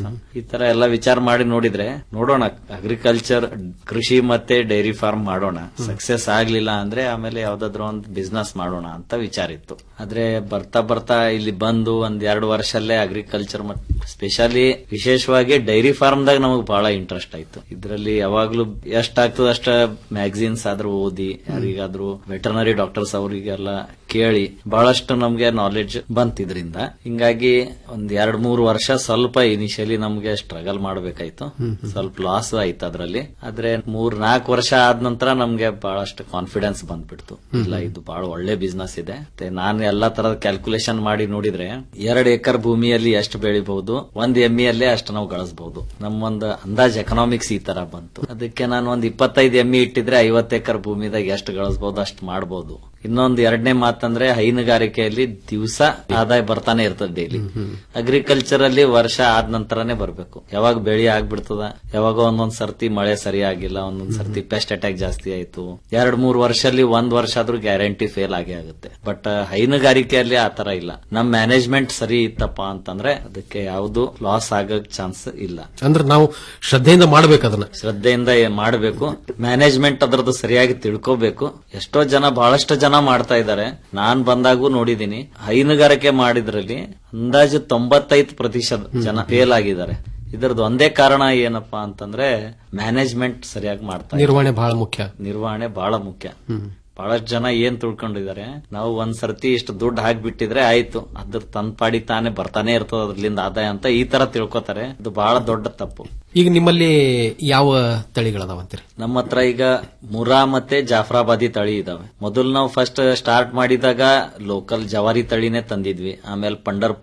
ಈ ತರ ಎಲ್ಲ ವಿಚಾರ ಮಾಡಿ ನೋಡಿದ್ರೆ ನೋಡೋಣ ಅಗ್ರಿಕಲ್ಚರ್ ಕೃಷಿ ಮತ್ತೆ ಡೈರಿ ಫಾರ್ಮ್ ಮಾಡೋಣ ಸಕ್ಸೆಸ್ ಆಗ್ಲಿಲ್ಲ ಅಂದ್ರೆ ಆಮೇಲೆ ಯಾವ್ದಾದ್ರು ಒಂದು ಬಿಸ್ನೆಸ್ ಮಾಡೋಣ ಅಂತ ವಿಚಾರ ಇತ್ತು ಆದ್ರೆ ಬರ್ತಾ ಬರ್ತಾ ಇಲ್ಲಿ ಬಂದು ಒಂದ್ ಎರಡು ವರ್ಷಲ್ಲೇ ಅಗ್ರಿಕಲ್ಚರ್ ಸ್ಪೆಷಲಿ ವಿಶೇಷವಾಗಿ ಡೈರಿ ಫಾರ್ಮ್ ದಾಗ ನಮಗ್ ಬಹಳ ಇಂಟ್ರೆಸ್ಟ್ ಆಯ್ತು ಇದ್ರಲ್ಲಿ ಯಾವಾಗ್ಲೂ ಎಷ್ಟ್ ಆಗ್ತದ ಅಷ್ಟ ಮ್ಯಾಗಝಿನ್ಸ್ ಆದ್ರೂ ಓದಿ ಯಾರಿಗಾದ್ರೂ ವೆಟರ್ನರಿ ಡಾಕ್ಟರ್ಸ್ ಅವರಿಗೆಲ್ಲ ಕೇಳಿ ಬಹಳಷ್ಟು ನಮ್ಗೆ ನಾಲೆಡ್ಜ್ ಬಂತಿದ್ರಿಂದ ಹಿಂಗಾಗಿ ಒಂದ್ ಎರಡ್ ಮೂರು ವರ್ಷ ಸ್ವಲ್ಪ ಇನಿಷಿಯಲಿ ನಮ್ಗೆ ಸ್ಟ್ರಗಲ್ ಮಾಡ್ಬೇಕಾಯ್ತು ಸ್ವಲ್ಪ ಲಾಸ್ ಆಯ್ತು ಅದ್ರಲ್ಲಿ ಆದ್ರೆ ಮೂರ್ ನಾಲ್ಕು ವರ್ಷ ಆದ ನಂತರ ನಮ್ಗೆ ಬಹಳಷ್ಟು ಕಾನ್ಫಿಡೆನ್ಸ್ ಬಂದ್ಬಿಡ್ತು ಇಲ್ಲ ಇದು ಬಹಳ ಒಳ್ಳೆ ಬಿಸ್ನೆಸ್ ಇದೆ ಮತ್ತೆ ನಾನು ಎಲ್ಲಾ ತರದ ಕ್ಯಾಲ್ಕುಲೇಷನ್ ಮಾಡಿ ನೋಡಿದ್ರೆ ಎರಡ್ ಎಕರ್ ಭೂಮಿಯಲ್ಲಿ ಎಷ್ಟು ಬೆಳಿಬಹುದು ಒಂದ್ ಎಮ್ಮಿಯಲ್ಲೇ ಅಷ್ಟು ನಾವು ಗಳಿಸಬಹುದು ನಮ್ಮೊಂದು ಅಂದಾಜ್ ಎಕನಾಮಿಕ್ಸ್ ಈ ತರ ಬಂತು ಅದಕ್ಕೆ ನಾನು ಒಂದ್ ಇಪ್ಪತ್ತೈದು ಎಮ್ಮಿ ಇಟ್ಟಿದ್ರೆ ಐವತ್ತು ಎಕರ್ ಭೂಮಿದಾಗ ಎಷ್ಟು ಗಳಿಸಬಹುದು ಅಷ್ಟು ಮಾಡಬಹುದು ಇನ್ನೊಂದು ಎರಡನೇ ಮಾತಂದ್ರೆ ಹೈನುಗಾರಿಕೆಯಲ್ಲಿ ದಿವಸ ಆದಾಯ ಬರ್ತಾನೆ ಇರ್ತದೆ ಡೈಲಿ ಅಗ್ರಿಕಲ್ಚರ್ ಅಲ್ಲಿ ವರ್ಷ ಆದ ನಂತರನೇ ಬರ್ಬೇಕು ಯಾವಾಗ ಬೆಳಿ ಆಗ್ಬಿಡ್ತದ ಯಾವಾಗ ಒಂದೊಂದ್ ಸರ್ತಿ ಮಳೆ ಸರಿ ಆಗಿಲ್ಲ ಒಂದೊಂದ್ ಸರ್ತಿ ಪೆಸ್ಟ್ ಅಟ್ಯಾಕ್ ಜಾಸ್ತಿ ಆಯ್ತು ಎರಡ್ ಮೂರ್ ವರ್ಷದಲ್ಲಿ ಒಂದ್ ವರ್ಷ ಆದ್ರೂ ಗ್ಯಾರಂಟಿ ಫೇಲ್ ಆಗೇ ಆಗುತ್ತೆ ಬಟ್ ಹೈನುಗಾರಿಕೆಯಲ್ಲಿ ಆ ತರ ಇಲ್ಲ ನಮ್ ಮ್ಯಾನೇಜ್ಮೆಂಟ್ ಸರಿ ಇತ್ತಪ್ಪ ಅಂತಂದ್ರೆ ಅದಕ್ಕೆ ಯಾವ್ದು ಲಾಸ್ ಆಗಕ್ ಚಾನ್ಸ್ ಇಲ್ಲ ಅಂದ್ರೆ ನಾವು ಶ್ರದ್ಧೆಯಿಂದ ಮಾಡ್ಬೇಕು ಅದನ್ನ ಶ್ರದ್ಧೆಯಿಂದ ಏ- ಮಾಡ್ಬೇಕು ಮ್ಯಾನೇಜ್ಮೆಂಟ್ ಅದರದ್ದು ಸರಿಯಾಗಿ ತಿಳ್ಕೋಬೇಕು ಎಷ್ಟೋ ಜನ ಬಹಳಷ್ಟು ಜನ ಮಾಡ್ತಾ ಇದ್ದಾರೆ ನಾನ್ ಬಂದಾಗೂ ನೋಡಿದೀನಿ ಹೈನುಗಾರಿಕೆ ಮಾಡಿದ್ರಲ್ಲಿ ಅಂದಾಜು ತೊಂಬತ್ತೈದು ಪ್ರತಿಶತ ಜನ ಫೇಲ್ ಆಗಿದ್ದಾರೆ ಇದರದ್ದು ಒಂದೇ ಕಾರಣ ಏನಪ್ಪಾ ಅಂತಂದ್ರೆ ಮ್ಯಾನೇಜ್ಮೆಂಟ್ ಸರಿಯಾಗಿ ಮಾಡ್ತಾ ಇಲ್ಲ. ನಿರ್ವಹಣೆ ಬಹಳ ಮುಖ್ಯ ನಿರ್ವಹಣೆ ಬಹಳ ಮುಖ್ಯ ಬಹಳಷ್ಟು ಜನ ಏನ್ ತಿಳ್ಕೊಂಡಿದ್ದಾರೆ ನಾವು ಒಂದ್ ಸರ್ತಿ ಇಷ್ಟು ದುಡ್ಡು ಹಾಕ್ಬಿಟ್ಟಿದ್ರೆ ಆಯ್ತು ಅದ್ರ ತನ್ ಪಾಡಿ ತಾನೇ ಬರ್ತಾನೆ ಇರ್ತದ ಅದ್ರಲಿಂದ ಆದಾಯ ಅಂತ ಈ ತರ ತಿಳ್ಕೊತಾರೆ ಇದು ಬಹಳ ದೊಡ್ಡ ತಪ್ಪು ಈಗ ನಿಮ್ಮಲ್ಲಿ ಯಾವ ತಳಿಗಳದಾವಂತೀರಿ ನಮ್ಮ ಹತ್ರ ಈಗ ಮುರಾ ಮತ್ತೆ ಜಾಫ್ರಾಬಾದಿ ತಳಿ ಇದಾವೆ ಮೊದಲು ನಾವು ಫಸ್ಟ್ ಸ್ಟಾರ್ಟ್ ಮಾಡಿದಾಗ ಲೋಕಲ್ ಜವಾರಿ ತಳಿನೇ ತಂದಿದ್ವಿ ಆಮೇಲೆ ಪಂಡರ್ಪುರಿ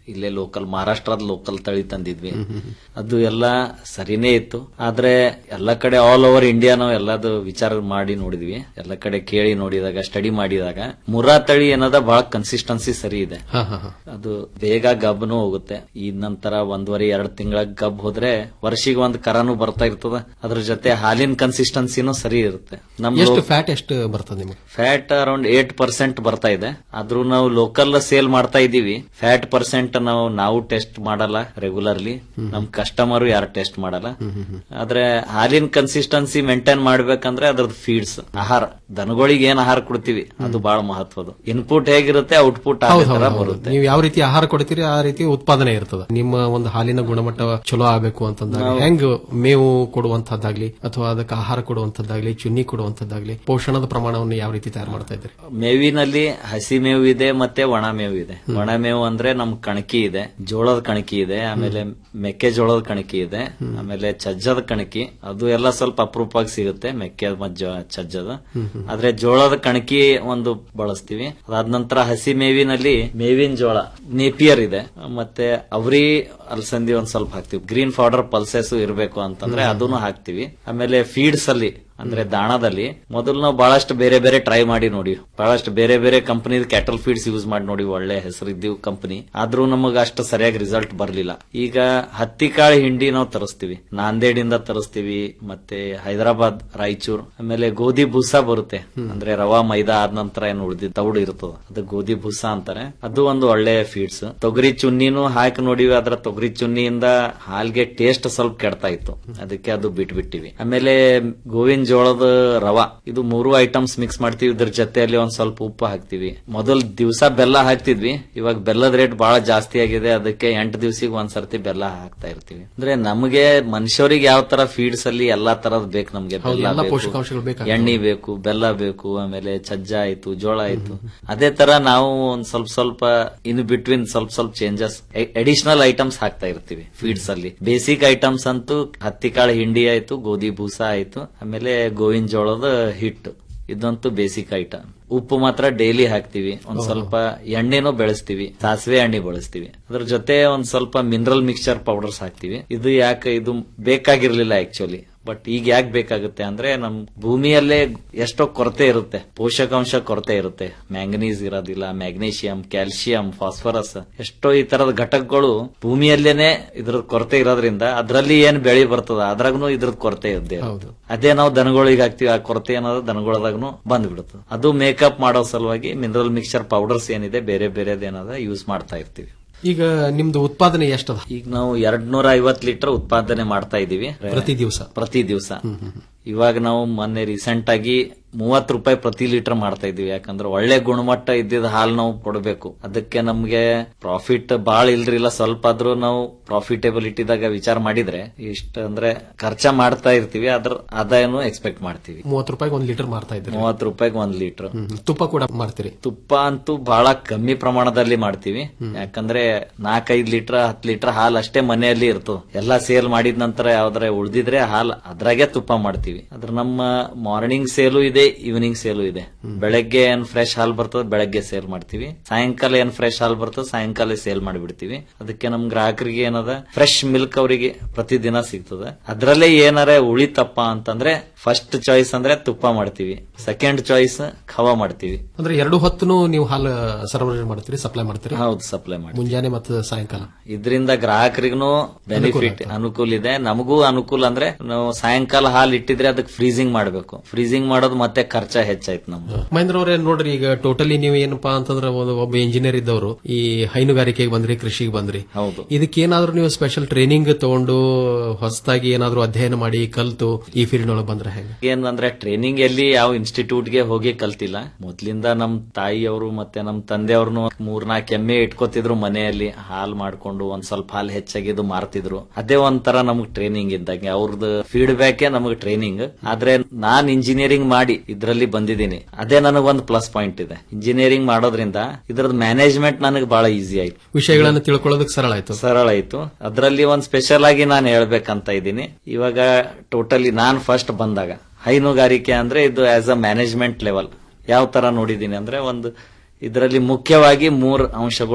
ಇಲ್ಲೇ ಲೋಕಲ್ ಮಹಾರಾಷ್ಟ್ರದ ಲೋಕಲ್ ತಳಿ ತಂದಿದ್ವಿ ಅದು ಎಲ್ಲ ಸರಿನೇ ಇತ್ತು ಆದ್ರೆ ಎಲ್ಲ ಕಡೆ ಆಲ್ ಓವರ್ ಇಂಡಿಯಾ ನಾವು ಎಲ್ಲದು ವಿಚಾರ ಮಾಡಿ ನೋಡಿದ್ವಿ ಎಲ್ಲ ಕಡೆ ಕೇಳಿ ನೋಡಿದಾಗ ಸ್ಟಡಿ ಮಾಡಿದಾಗ ಮುರಾ ತಳಿ ಏನದ ಬಹಳ ಕನ್ಸಿಸ್ಟೆನ್ಸಿ ಸರಿ ಇದೆ ಅದು ಬೇಗ ಗಬ್ನು ಹೋಗುತ್ತೆ ಈ ನಂತರ ಒಂದೂವರೆ ಎರಡು ತಿಂಗಳ ಗಬ್ ಹೋದ್ರೆ ವರ್ಷಿಗೆ ಒಂದ್ ಕರಾನು ಬರ್ತಾ ಇರ್ತದ ಅದ್ರ ಜೊತೆ ಹಾಲಿನ ಕನ್ಸಿಸ್ಟೆನ್ಸಿನೂ ಸರಿ ಇರುತ್ತೆ ಎಷ್ಟು ನಮ್ದು ಫ್ಯಾಟ್ ಎಷ್ಟು ಬರ್ತದೆ ನಿಮಗೆ ಫ್ಯಾಟ್ ಅರೌಂಡ್ ಏಟ್ ಪರ್ಸೆಂಟ್ ಬರ್ತಾ ಇದೆ ಆದ್ರೂ ನಾವು ಲೋಕಲ್ ಸೇಲ್ ಮಾಡ್ತಾ ಇದೀವಿ ಫ್ಯಾಟ್ ಪರ್ಸೆಂಟ್ ನಾವು ನಾವು ಟೆಸ್ಟ್ ಮಾಡಲ್ಲ ರೆಗ್ಯುಲರ್ಲಿ ನಮ್ ಕಸ್ಟಮರ್ ಯಾರು ಟೆಸ್ಟ್ ಮಾಡಲ್ಲ ಆದ್ರೆ ಹಾಲಿನ ಕನ್ಸಿಸ್ಟೆನ್ಸಿ ಮೇಂಟೈನ್ ಮಾಡ್ಬೇಕಂದ್ರೆ ಅದ್ರದ್ದು ಫೀಡ್ಸ್ ಆಹಾರ ದನಗಳಿಗೆ ಏನ್ ಆಹಾರ ಕೊಡ್ತೀವಿ ಅದು ಬಹಳ ಮಹತ್ವದು ಇನ್ಪುಟ್ ಹೇಗಿರುತ್ತೆ ಔಟ್ಪುಟ್ ಹೌದು, ಅದೇ ತರ ಹೌದು, ಹೌದು. ಬರುತ್ತೆ ನೀವು ಯಾವ ರೀತಿ ಆಹಾರ ಕೊಡ್ತೀರಿ ಆ ರೀತಿ ಉತ್ಪಾದನೆ ಇರ್ತದೆ ನಿಮ್ಮ ಒಂದು ಹಾಲಿನ ಗುಣಮಟ್ಟ ಚಲೋ ಆಗಬೇಕು ಅಂತಂದಾಗ ನಾವು- ಹೆಂಗ್ ಮೇವು ಕೊಡುವಂತದ್ದಾಗ್ಲಿ ಅಥವಾ ಅದಕ್ಕೆ ಆಹಾರ ಕೊಡುವಂತದ್ದಾಗ್ಲಿ ಚುನ್ನಿ ಕೊಡುವಂತದ್ದಾಗ್ಲಿ ಪೋಷಣದ ಪ್ರಮಾಣವನ್ನು ಯಾವ ರೀತಿ ತಯಾರು ಮಾಡ್ತಾ ಇದ್ದೀರಿ ಮೇವಿನಲ್ಲಿ ಹಸಿ ಮೇವು ಇದೆ ಮತ್ತೆ ಒಣ ಮೇವು ಇದೆ ಒಣ ಮೇವು ಅಂದ್ರೆ ನಮ್ ಕಣಕಿ ಇದೆ ಜೋಳದ ಕಣಕಿ ಇದೆ ಆಮೇಲೆ ಮೆಕ್ಕೆಜೋಳದ ಕಣಕಿ ಇದೆ ಆಮೇಲೆ ಚಜ್ಜದ ಕಣಕಿ ಅದು ಎಲ್ಲ ಸ್ವಲ್ಪ ಅಪರೂಪವಾಗಿ ಸಿಗುತ್ತೆ ಮೆಕ್ಕೆ ಮತ್ತು ಜೋ- ಚಜ್ಜದ ಆದ್ರೆ ಜೋಳದ ಕಣಕಿ ಒಂದು ಬಳಸ್ತೀವಿ ಅದಾದ ನಂತರ ಹಸಿ ಮೇವಿನಲ್ಲಿ ಮೇವಿನ ಜೋಳ ನೇಪಿಯರ್ ಇದೆ ಮತ್ತೆ ಅವರಿ ಅಲಸಂದಿ ಒಂದ್ ಸ್ವಲ್ಪ ಹಾಕ್ತಿವಿ ಗ್ರೀನ್ ಪೌಡರ್ ಪಲ್ಸಸ್ ಇರಬೇಕು ಅಂತಂದ್ರೆ ಅದನ್ನು ಹಾಕ್ತಿವಿ ಆಮೇಲೆ ಫೀಡ್ಸ್ ಅಲ್ಲಿ ಅಂದ್ರೆ ದಾಣದಲ್ಲಿ ಮೊದಲು ನಾವು ಬಹಳಷ್ಟು ಬೇರೆ ಬೇರೆ ಟ್ರೈ ಮಾಡಿ ನೋಡಿ ಬಹಳಷ್ಟು ಬೇರೆ ಬೇರೆ ಕಂಪನಿ ಕ್ಯಾಟಲ್ ಫೀಡ್ಸ್ ಯೂಸ್ ಮಾಡಿ ನೋಡಿ ಒಳ್ಳೆ ಹೆಸರಿದ್ದೀವಿ ಕಂಪನಿ ಆದ್ರೂ ನಮಗ ಅಷ್ಟು ಸರಿಯಾಗಿ ರಿಸಲ್ಟ್ ಬರ್ಲಿಲ್ಲ ಈಗ ಹತ್ತಿ ಕಾಳು ಹಿಂಡಿ ನಾವು ತರಿಸ್ತೀವಿ ನಾಂದೇಡಿಂದ ತರಿಸ್ತೀವಿ ಮತ್ತೆ ಹೈದರಾಬಾದ್ ರಾಯಚೂರ್ ಆಮೇಲೆ ಗೋಧಿ ಭೂಸ ಬರುತ್ತೆ ಅಂದ್ರೆ ರವಾ ಮೈದಾ ಆದ ನಂತರ ಏನು ಉಳಿದಿ ತೌಡು ಇರ್ತದ ಅದು ಗೋಧಿ ಭೂಸ ಅಂತಾರೆ ಅದು ಒಂದು ಒಳ್ಳೆ ಫೀಡ್ಸ್ ತೊಗರಿ ಚುನ್ನಿನೂ ಹಾಕಿ ನೋಡಿವಿ ಅದ್ರ ತೊಗರಿ ಚುನ್ನಿಯಿಂದ ಹಾಲ್ಗೆ ಟೇಸ್ಟ್ ಸ್ವಲ್ಪ ಕೆಡ್ತಾ ಇತ್ತು ಅದಕ್ಕೆ ಅದು ಬಿಟ್ಬಿಟ್ಟಿವಿ ಆಮೇಲೆ ಗೋವಿನ ಜೋಳದ ರವಾ ಇದು ಮೂರು ಐಟಮ್ಸ್ ಮಿಕ್ಸ್ ಮಾಡ್ತೀವಿ ಇದ್ರ ಜೊತೆಯಲ್ಲಿ ಒಂದ್ ಸ್ವಲ್ಪ ಉಪ್ಪು ಹಾಕ್ತಿವಿ ಮೊದಲ್ ದಿವಸ ಬೆಲ್ಲ ಹಾಕ್ತಿದ್ವಿ ಇವಾಗ ಬೆಲ್ಲದ ರೇಟ್ ಬಹಳ ಜಾಸ್ತಿ ಆಗಿದೆ ಅದಕ್ಕೆ ಎಂಟು ದಿವಸಿಗೆ ಒಂದ್ ಸರ್ತಿ ಬೆಲ್ಲ ಹಾಕ್ತಾ ಇರ್ತೀವಿ ಅಂದ್ರೆ ನಮಗೆ ಮನುಷ್ಯರಿಗೆ ಯಾವ ತರ ಫೀಡ್ಸ್ ಅಲ್ಲಿ ಎಲ್ಲಾ ತರದ್ ಬೇಕು ನಮ್ಗೆ ಹೌದು, ಬೆಲ್ಲ ಎಲ್ಲಾ ಬೇಕು, ಪೋಷಕಾಂಶಗಳು ಬೇಕಾಗ್ತವೆ. ಎಣ್ಣೆ ಬೇಕು ಬೆಲ್ಲ ಬೇಕು ಆಮೇಲೆ ಸಜ್ಜ ಆಯ್ತು ಜೋಳ ಆಯ್ತು ಅದೇ ತರ ನಾವು ಒಂದ್ ಸ್ವಲ್ಪ ಸ್ವಲ್ಪ ಇನ್ ಬಿಟ್ವೀನ್ ಸ್ವಲ್ಪ ಸ್ವಲ್ಪ ಚೇಂಜಸ್ ಅಡಿಷನಲ್ ಐಟಮ್ಸ್ ಹಾಕ್ತಾ ಇರ್ತೀವಿ ಫೀಡ್ಸ್ ಅಲ್ಲಿ ಬೇಸಿಕ್ ಐಟಮ್ಸ್ ಅಂತೂ ಹತ್ತಿ ಕಾಳು ಹಿಂಡಿ ಆಯ್ತು ಗೋಧಿ ಬೂಸ ಆಯ್ತು ಆಮೇಲೆ ಗೋವಿನ ಜೋಳದ ಹಿಟ್ಟು ಇದಂತೂ ಬೇಸಿಕ್ ಐಟಮ್ ಉಪ್ಪು ಮಾತ್ರ ಡೈಲಿ ಹಾಕ್ತಿವಿ ಒಂದ್ ಸ್ವಲ್ಪ ಎಣ್ಣೆನೂ ಬೆಳೆಸ್ತೀವಿ ಸಾಸಿವೆ ಎಣ್ಣೆ ಬಳಸ್ತೀವಿ ಅದ್ರ ಜೊತೆ ಒಂದ್ ಸ್ವಲ್ಪ ಮಿನರಲ್ ಮಿಕ್ಸ್ಚರ್ ಪೌಡರ್ಸ್ ಹಾಕ್ತಿವಿ ಇದು ಯಾಕೆ ಇದು ಬೇಕಾಗಿರ್ಲಿಲ್ಲ ಆಕ್ಚುಲಿ ಬಟ್ ಈಗ ಯಾಕೆ ಬೇಕಾಗುತ್ತೆ ಅಂದ್ರೆ ನಮ್ ಭೂಮಿಯಲ್ಲೇ ಎಷ್ಟೋ ಕೊರತೆ ಇರುತ್ತೆ ಪೋಷಕಾಂಶ ಕೊರತೆ ಇರುತ್ತೆ ಮ್ಯಾಂಗನೀಸ್ ಇರೋದಿಲ್ಲ ಮ್ಯಾಗ್ನೀಷಿಯಂ ಕ್ಯಾಲ್ಸಿಯಂ ಫಾಸ್ಫರಸ್ ಎಷ್ಟೋ ಈ ತರದ ಘಟಕಗಳು ಭೂಮಿಯಲ್ಲೇನೆ ಇದ್ರ ಕೊರತೆ ಇರೋದ್ರಿಂದ ಅದ್ರಲ್ಲಿ ಏನ್ ಬೆಳೆ ಬರ್ತದ ಅದ್ರಾಗನು ಇದ್ರದ್ ಕೊರತೆ ಇದ್ದೇ ಇರುತ್ತೆ. ಅದೇ ನಾವು ದನಗಳಿಗೆ ಹಾಕ್ತಿವಿ ಆ ಕೊರತೆ ಏನಾದ್ರು ದನಗಳದಾಗನು ಬಂದ್ಬಿಡುತ್ತೆ ಅದು ಮೇಕಪ್ ಮಾಡೋ ಸಲುವಾಗಿ ಮಿನರಲ್ ಮಿಕ್ಸ್ಚರ್ ಪೌಡರ್ಸ್ ಏನಿದೆ ಬೇರೆ ಬೇರೆದೇನದ ಯೂಸ್ ಮಾಡ್ತಾ ಇರ್ತೀವಿ ಈಗ ನಿಮ್ದು ಉತ್ಪಾದನೆ ಎಷ್ಟದ ಈಗ ನಾವು ಎರಡ್ ನೂರ ಐವತ್ ಲೀಟರ್ ಉತ್ಪಾದನೆ ಮಾಡ್ತಾ ಇದೀವಿ ಪ್ರತಿ ದಿವಸ ಪ್ರತಿ ದಿವಸ ಇವಾಗ ನಾವು ಮೊನ್ನೆ ರೀಸೆಂಟ್ ಆಗಿ ಮೂವತ್ ರೂಪಾಯಿ ಪ್ರತಿ ಲೀಟರ್ ಮಾಡ್ತಾ ಇದೀವಿ ಯಾಕಂದ್ರೆ ಒಳ್ಳೆ ಗುಣಮಟ್ಟ ಇದ್ದಿದ್ದ ಹಾಲು ನಾವು ಕೊಡಬೇಕು ಅದಕ್ಕೆ ನಮ್ಗೆ ಪ್ರಾಫಿಟ್ ಬಾಳ ಇಲ್ರಿಲ್ಲ ಸ್ವಲ್ಪ ಆದ್ರೂ ನಾವು ಪ್ರಾಫಿಟೇಬಿಲಿಟಿದಾಗ ವಿಚಾರ ಮಾಡಿದ್ರೆ ಇಷ್ಟ ಅಂದ್ರೆ ಖರ್ಚ ಮಾಡ್ತಾ ಇರ್ತೀವಿ ಅದ್ರ ಆದಾಯನು ಎಕ್ಸ್ಪೆಕ್ಟ್ ಮಾಡ್ತೀವಿ ಮೂವತ್ತು ರೂಪಾಯಿಗೆ ಒಂದ್ ಲೀಟರ್ ಮಾರ್ತಾ ಇದ್ದೀರಿ ಮೂವತ್ ರೂಪಾಯಿಗೆ ಒಂದ್ ಲೀಟರ್ ತುಪ್ಪ ಕೂಡ ಮಾರ್ತೀರಿ ತುಪ್ಪ ಅಂತೂ ಬಹಳ ಕಮ್ಮಿ ಪ್ರಮಾಣದಲ್ಲಿ ಮಾಡ್ತೀವಿ ಯಾಕಂದ್ರೆ ನಾಲ್ಕೈದು ಲೀಟರ್ ಹತ್ತು ಲೀಟರ್ ಹಾಲು ಅಷ್ಟೇ ಮನೆಯಲ್ಲಿ ಇರ್ತದೆ ಎಲ್ಲಾ ಸೇಲ್ ಮಾಡಿದ ನಂತರ ಯಾವ್ದಾರ ಉಳ್ದಿದ್ರೆ ಹಾಲು ಅದ್ರಾಗೆ ತುಪ್ಪ ಮಾಡ್ತೀವಿ ಅದ್ರ ನಮ್ಮ ಮಾರ್ನಿಂಗ್ ಸೇಲು ಇದೆ ಈವ್ನಿಂಗ್ ಸೇಲು ಇದೆ ಬೆಳಗ್ಗೆ ಏನ್ ಫ್ರೆಶ್ ಹಾಲು ಬರ್ತದೆ ಬೆಳಗ್ಗೆ ಸೇಲ್ ಮಾಡ್ತೀವಿ ಸಾಯಂಕಾಲ ಏನ್ ಫ್ರೆಶ್ ಹಾಲು ಬರ್ತದೆ ಸಾಯಂಕಾಲ ಸೇಲ್ ಮಾಡಿಬಿಡ್ತೀವಿ ಅದಕ್ಕೆ ನಮ್ ಗ್ರಾಹಕರಿಗೆ ಏನದ ಫ್ರೆಶ್ ಮಿಲ್ಕ್ ಅವರಿಗೆ ಪ್ರತಿದಿನ ಸಿಗ್ತದೆ ಅದ್ರಲ್ಲೇ ಏನಾರ ಉಳಿತಪ್ಪ ಅಂತಂದ್ರೆ ಫಸ್ಟ್ ಚಾಯ್ಸ್ ಅಂದ್ರೆ ತುಪ್ಪ ಮಾಡ್ತೀವಿ ಸೆಕೆಂಡ್ ಚಾಯ್ಸ್ ಖವಾ ಮಾಡ್ತೀವಿ ಅಂದ್ರೆ ಎರಡು ಹೊತ್ತನು ನೀವು ಹಾಲು ಸರಬರಾಜು ಮಾಡ್ತೀರಿ ಸಪ್ಲೈ ಮಾಡ್ತೀರಿ ಹೌದು ಸಪ್ಲೈ ಮಾಡಿ ಮುಂಜಾನೆ ಮತ್ತು ಸಾಯಂಕಾಲ ಇದರಿಂದ ಗ್ರಾಹಕರಿಗೂ ಬೆನಿಫಿಟ್ ಅನುಕೂಲ ಇದೆ ನಮಗೂ ಅನುಕೂಲ ಅಂದ್ರೆ ನಾವು ಸಾಯಂಕಾಲ ಹಾಲು ಇಟ್ಟಿದ್ರೆ ಅದಕ್ಕೆ ಫ್ರೀಸಿಂಗ್ ಮಾಡಬೇಕು ಫ್ರೀಸಿಂಗ್ ಮಾಡೋದು ಮತ್ತೆ ಖರ್ಚ ಹೆಚ್ಚಾಯ್ತು ನಮ್ದು ಮಹೇಂದ್ರ ಅವರೇ ನೋಡ್ರಿ ಈಗ ಟೋಟಲಿ ನೀವು ಏನಪ್ಪಾ ಅಂತಂದ್ರೆ ಒಂದು ಒಬ್ಬ ಇಂಜಿನಿಯರ್ ಇದ್ದವರು ಈ ಹೈನುಗಾರಿಕೆಗೆ ಬಂದ್ರಿ ಕೃಷಿಗೆ ಬಂದ್ರಿ ಹೌದು ಇದಕ್ಕೇನಾದ್ರೂ ನೀವು ಸ್ಪೆಷಲ್ ಟ್ರೈನಿಂಗ್ ತಗೊಂಡು ಹೊಸದಾಗಿ ಏನಾದ್ರೂ ಅಧ್ಯಯನ ಮಾಡಿ ಕಲ್ತು ಈ ಫೀಲ್ಡ್ ಒಳಗೆ ಬಂದ್ರೆ ಹೆಂಗೆ ಏನಂದ್ರೆ ಟ್ರೈನಿಂಗ್ ಎಲ್ಲಿ ಯಾವ ಇನ್ಸ್ಟಿಟ್ಯೂಟ್ ಗೆ ಹೋಗಿ ಕಲ್ತಿಲ್ಲ ಮೊದ್ಲಿಂದ ನಮ್ ತಾಯಿಯವರು ಮತ್ತೆ ನಮ್ ತಂದೆಯವ್ರನ್ನು ಮೂರ್ನಾಲ್ಕು ಎಮ್ಮೆ ಇಟ್ಕೋತಿದ್ರು ಮನೆಯಲ್ಲಿ ಹಾಲ್ ಮಾಡ್ಕೊಂಡು ಒಂದ್ ಸ್ವಲ್ಪ ಹಾಲ್ ಹೆಚ್ಚಾಗಿದ್ದು ಮಾರ್ತಿದ್ರು ಅದೇ ಒಂಥರ ನಮಗ್ ಟ್ರೈನಿಂಗ್ ಇದ್ದಂಗೆ ಅವ್ರದ್ದು ಫೀಡ್ಬ್ಯಾಕ್ ನಮಗ್ ಟ್ರೈನಿಂಗ್ ಆದ್ರೆ ನಾನ್ ಇಂಜಿನಿಯರಿಂಗ್ ಮಾಡಿ ಇದ್ರಲ್ಲಿ ಬಂದಿದ್ದೀನಿ ಅದೇ ನನಗ್ ಒಂದು ಪ್ಲಸ್ ಪಾಯಿಂಟ್ ಇದೆ ಇಂಜಿನಿಯರಿಂಗ್ ಮಾಡೋದ್ರಿಂದ ಇದ್ರದ್ ಮ್ಯಾನೇಜ್ಮೆಂಟ್ ನನಗೆ ಬಹಳ ಈಸಿ ಆಯ್ತು ವಿಷಯಗಳನ್ನ ತಿಳ್ಕೊಳ್ಳೋದಕ್ಕೆ ಸರಳ ಆಯ್ತು ಸರಳ ಆಯ್ತು ಅದರಲ್ಲಿ ಒಂದ್ ಸ್ಪೆಷಲ್ ಆಗಿ ನಾನು ಹೇಳ್ಬೇಕಂತ ಇದ್ದೀನಿ ಇವಾಗ ಟೋಟಲಿ ನಾನ್ ಫಸ್ಟ್ ಬಂದಾಗ ಹೈನುಗಾರಿಕೆ ಅಂದ್ರೆ ಇದು ಆಸ್ ಅ ಮ್ಯಾನೇಜ್ಮೆಂಟ್ ಲೆವೆಲ್ ಯಾವ ತರ ನೋಡಿದೀನಿ ಅಂದ್ರೆ ಒಂದು ಇದರಲ್ಲಿ ಮುಖ್ಯವಾಗಿ ಮೂರ್ ಅಂಶಗಳು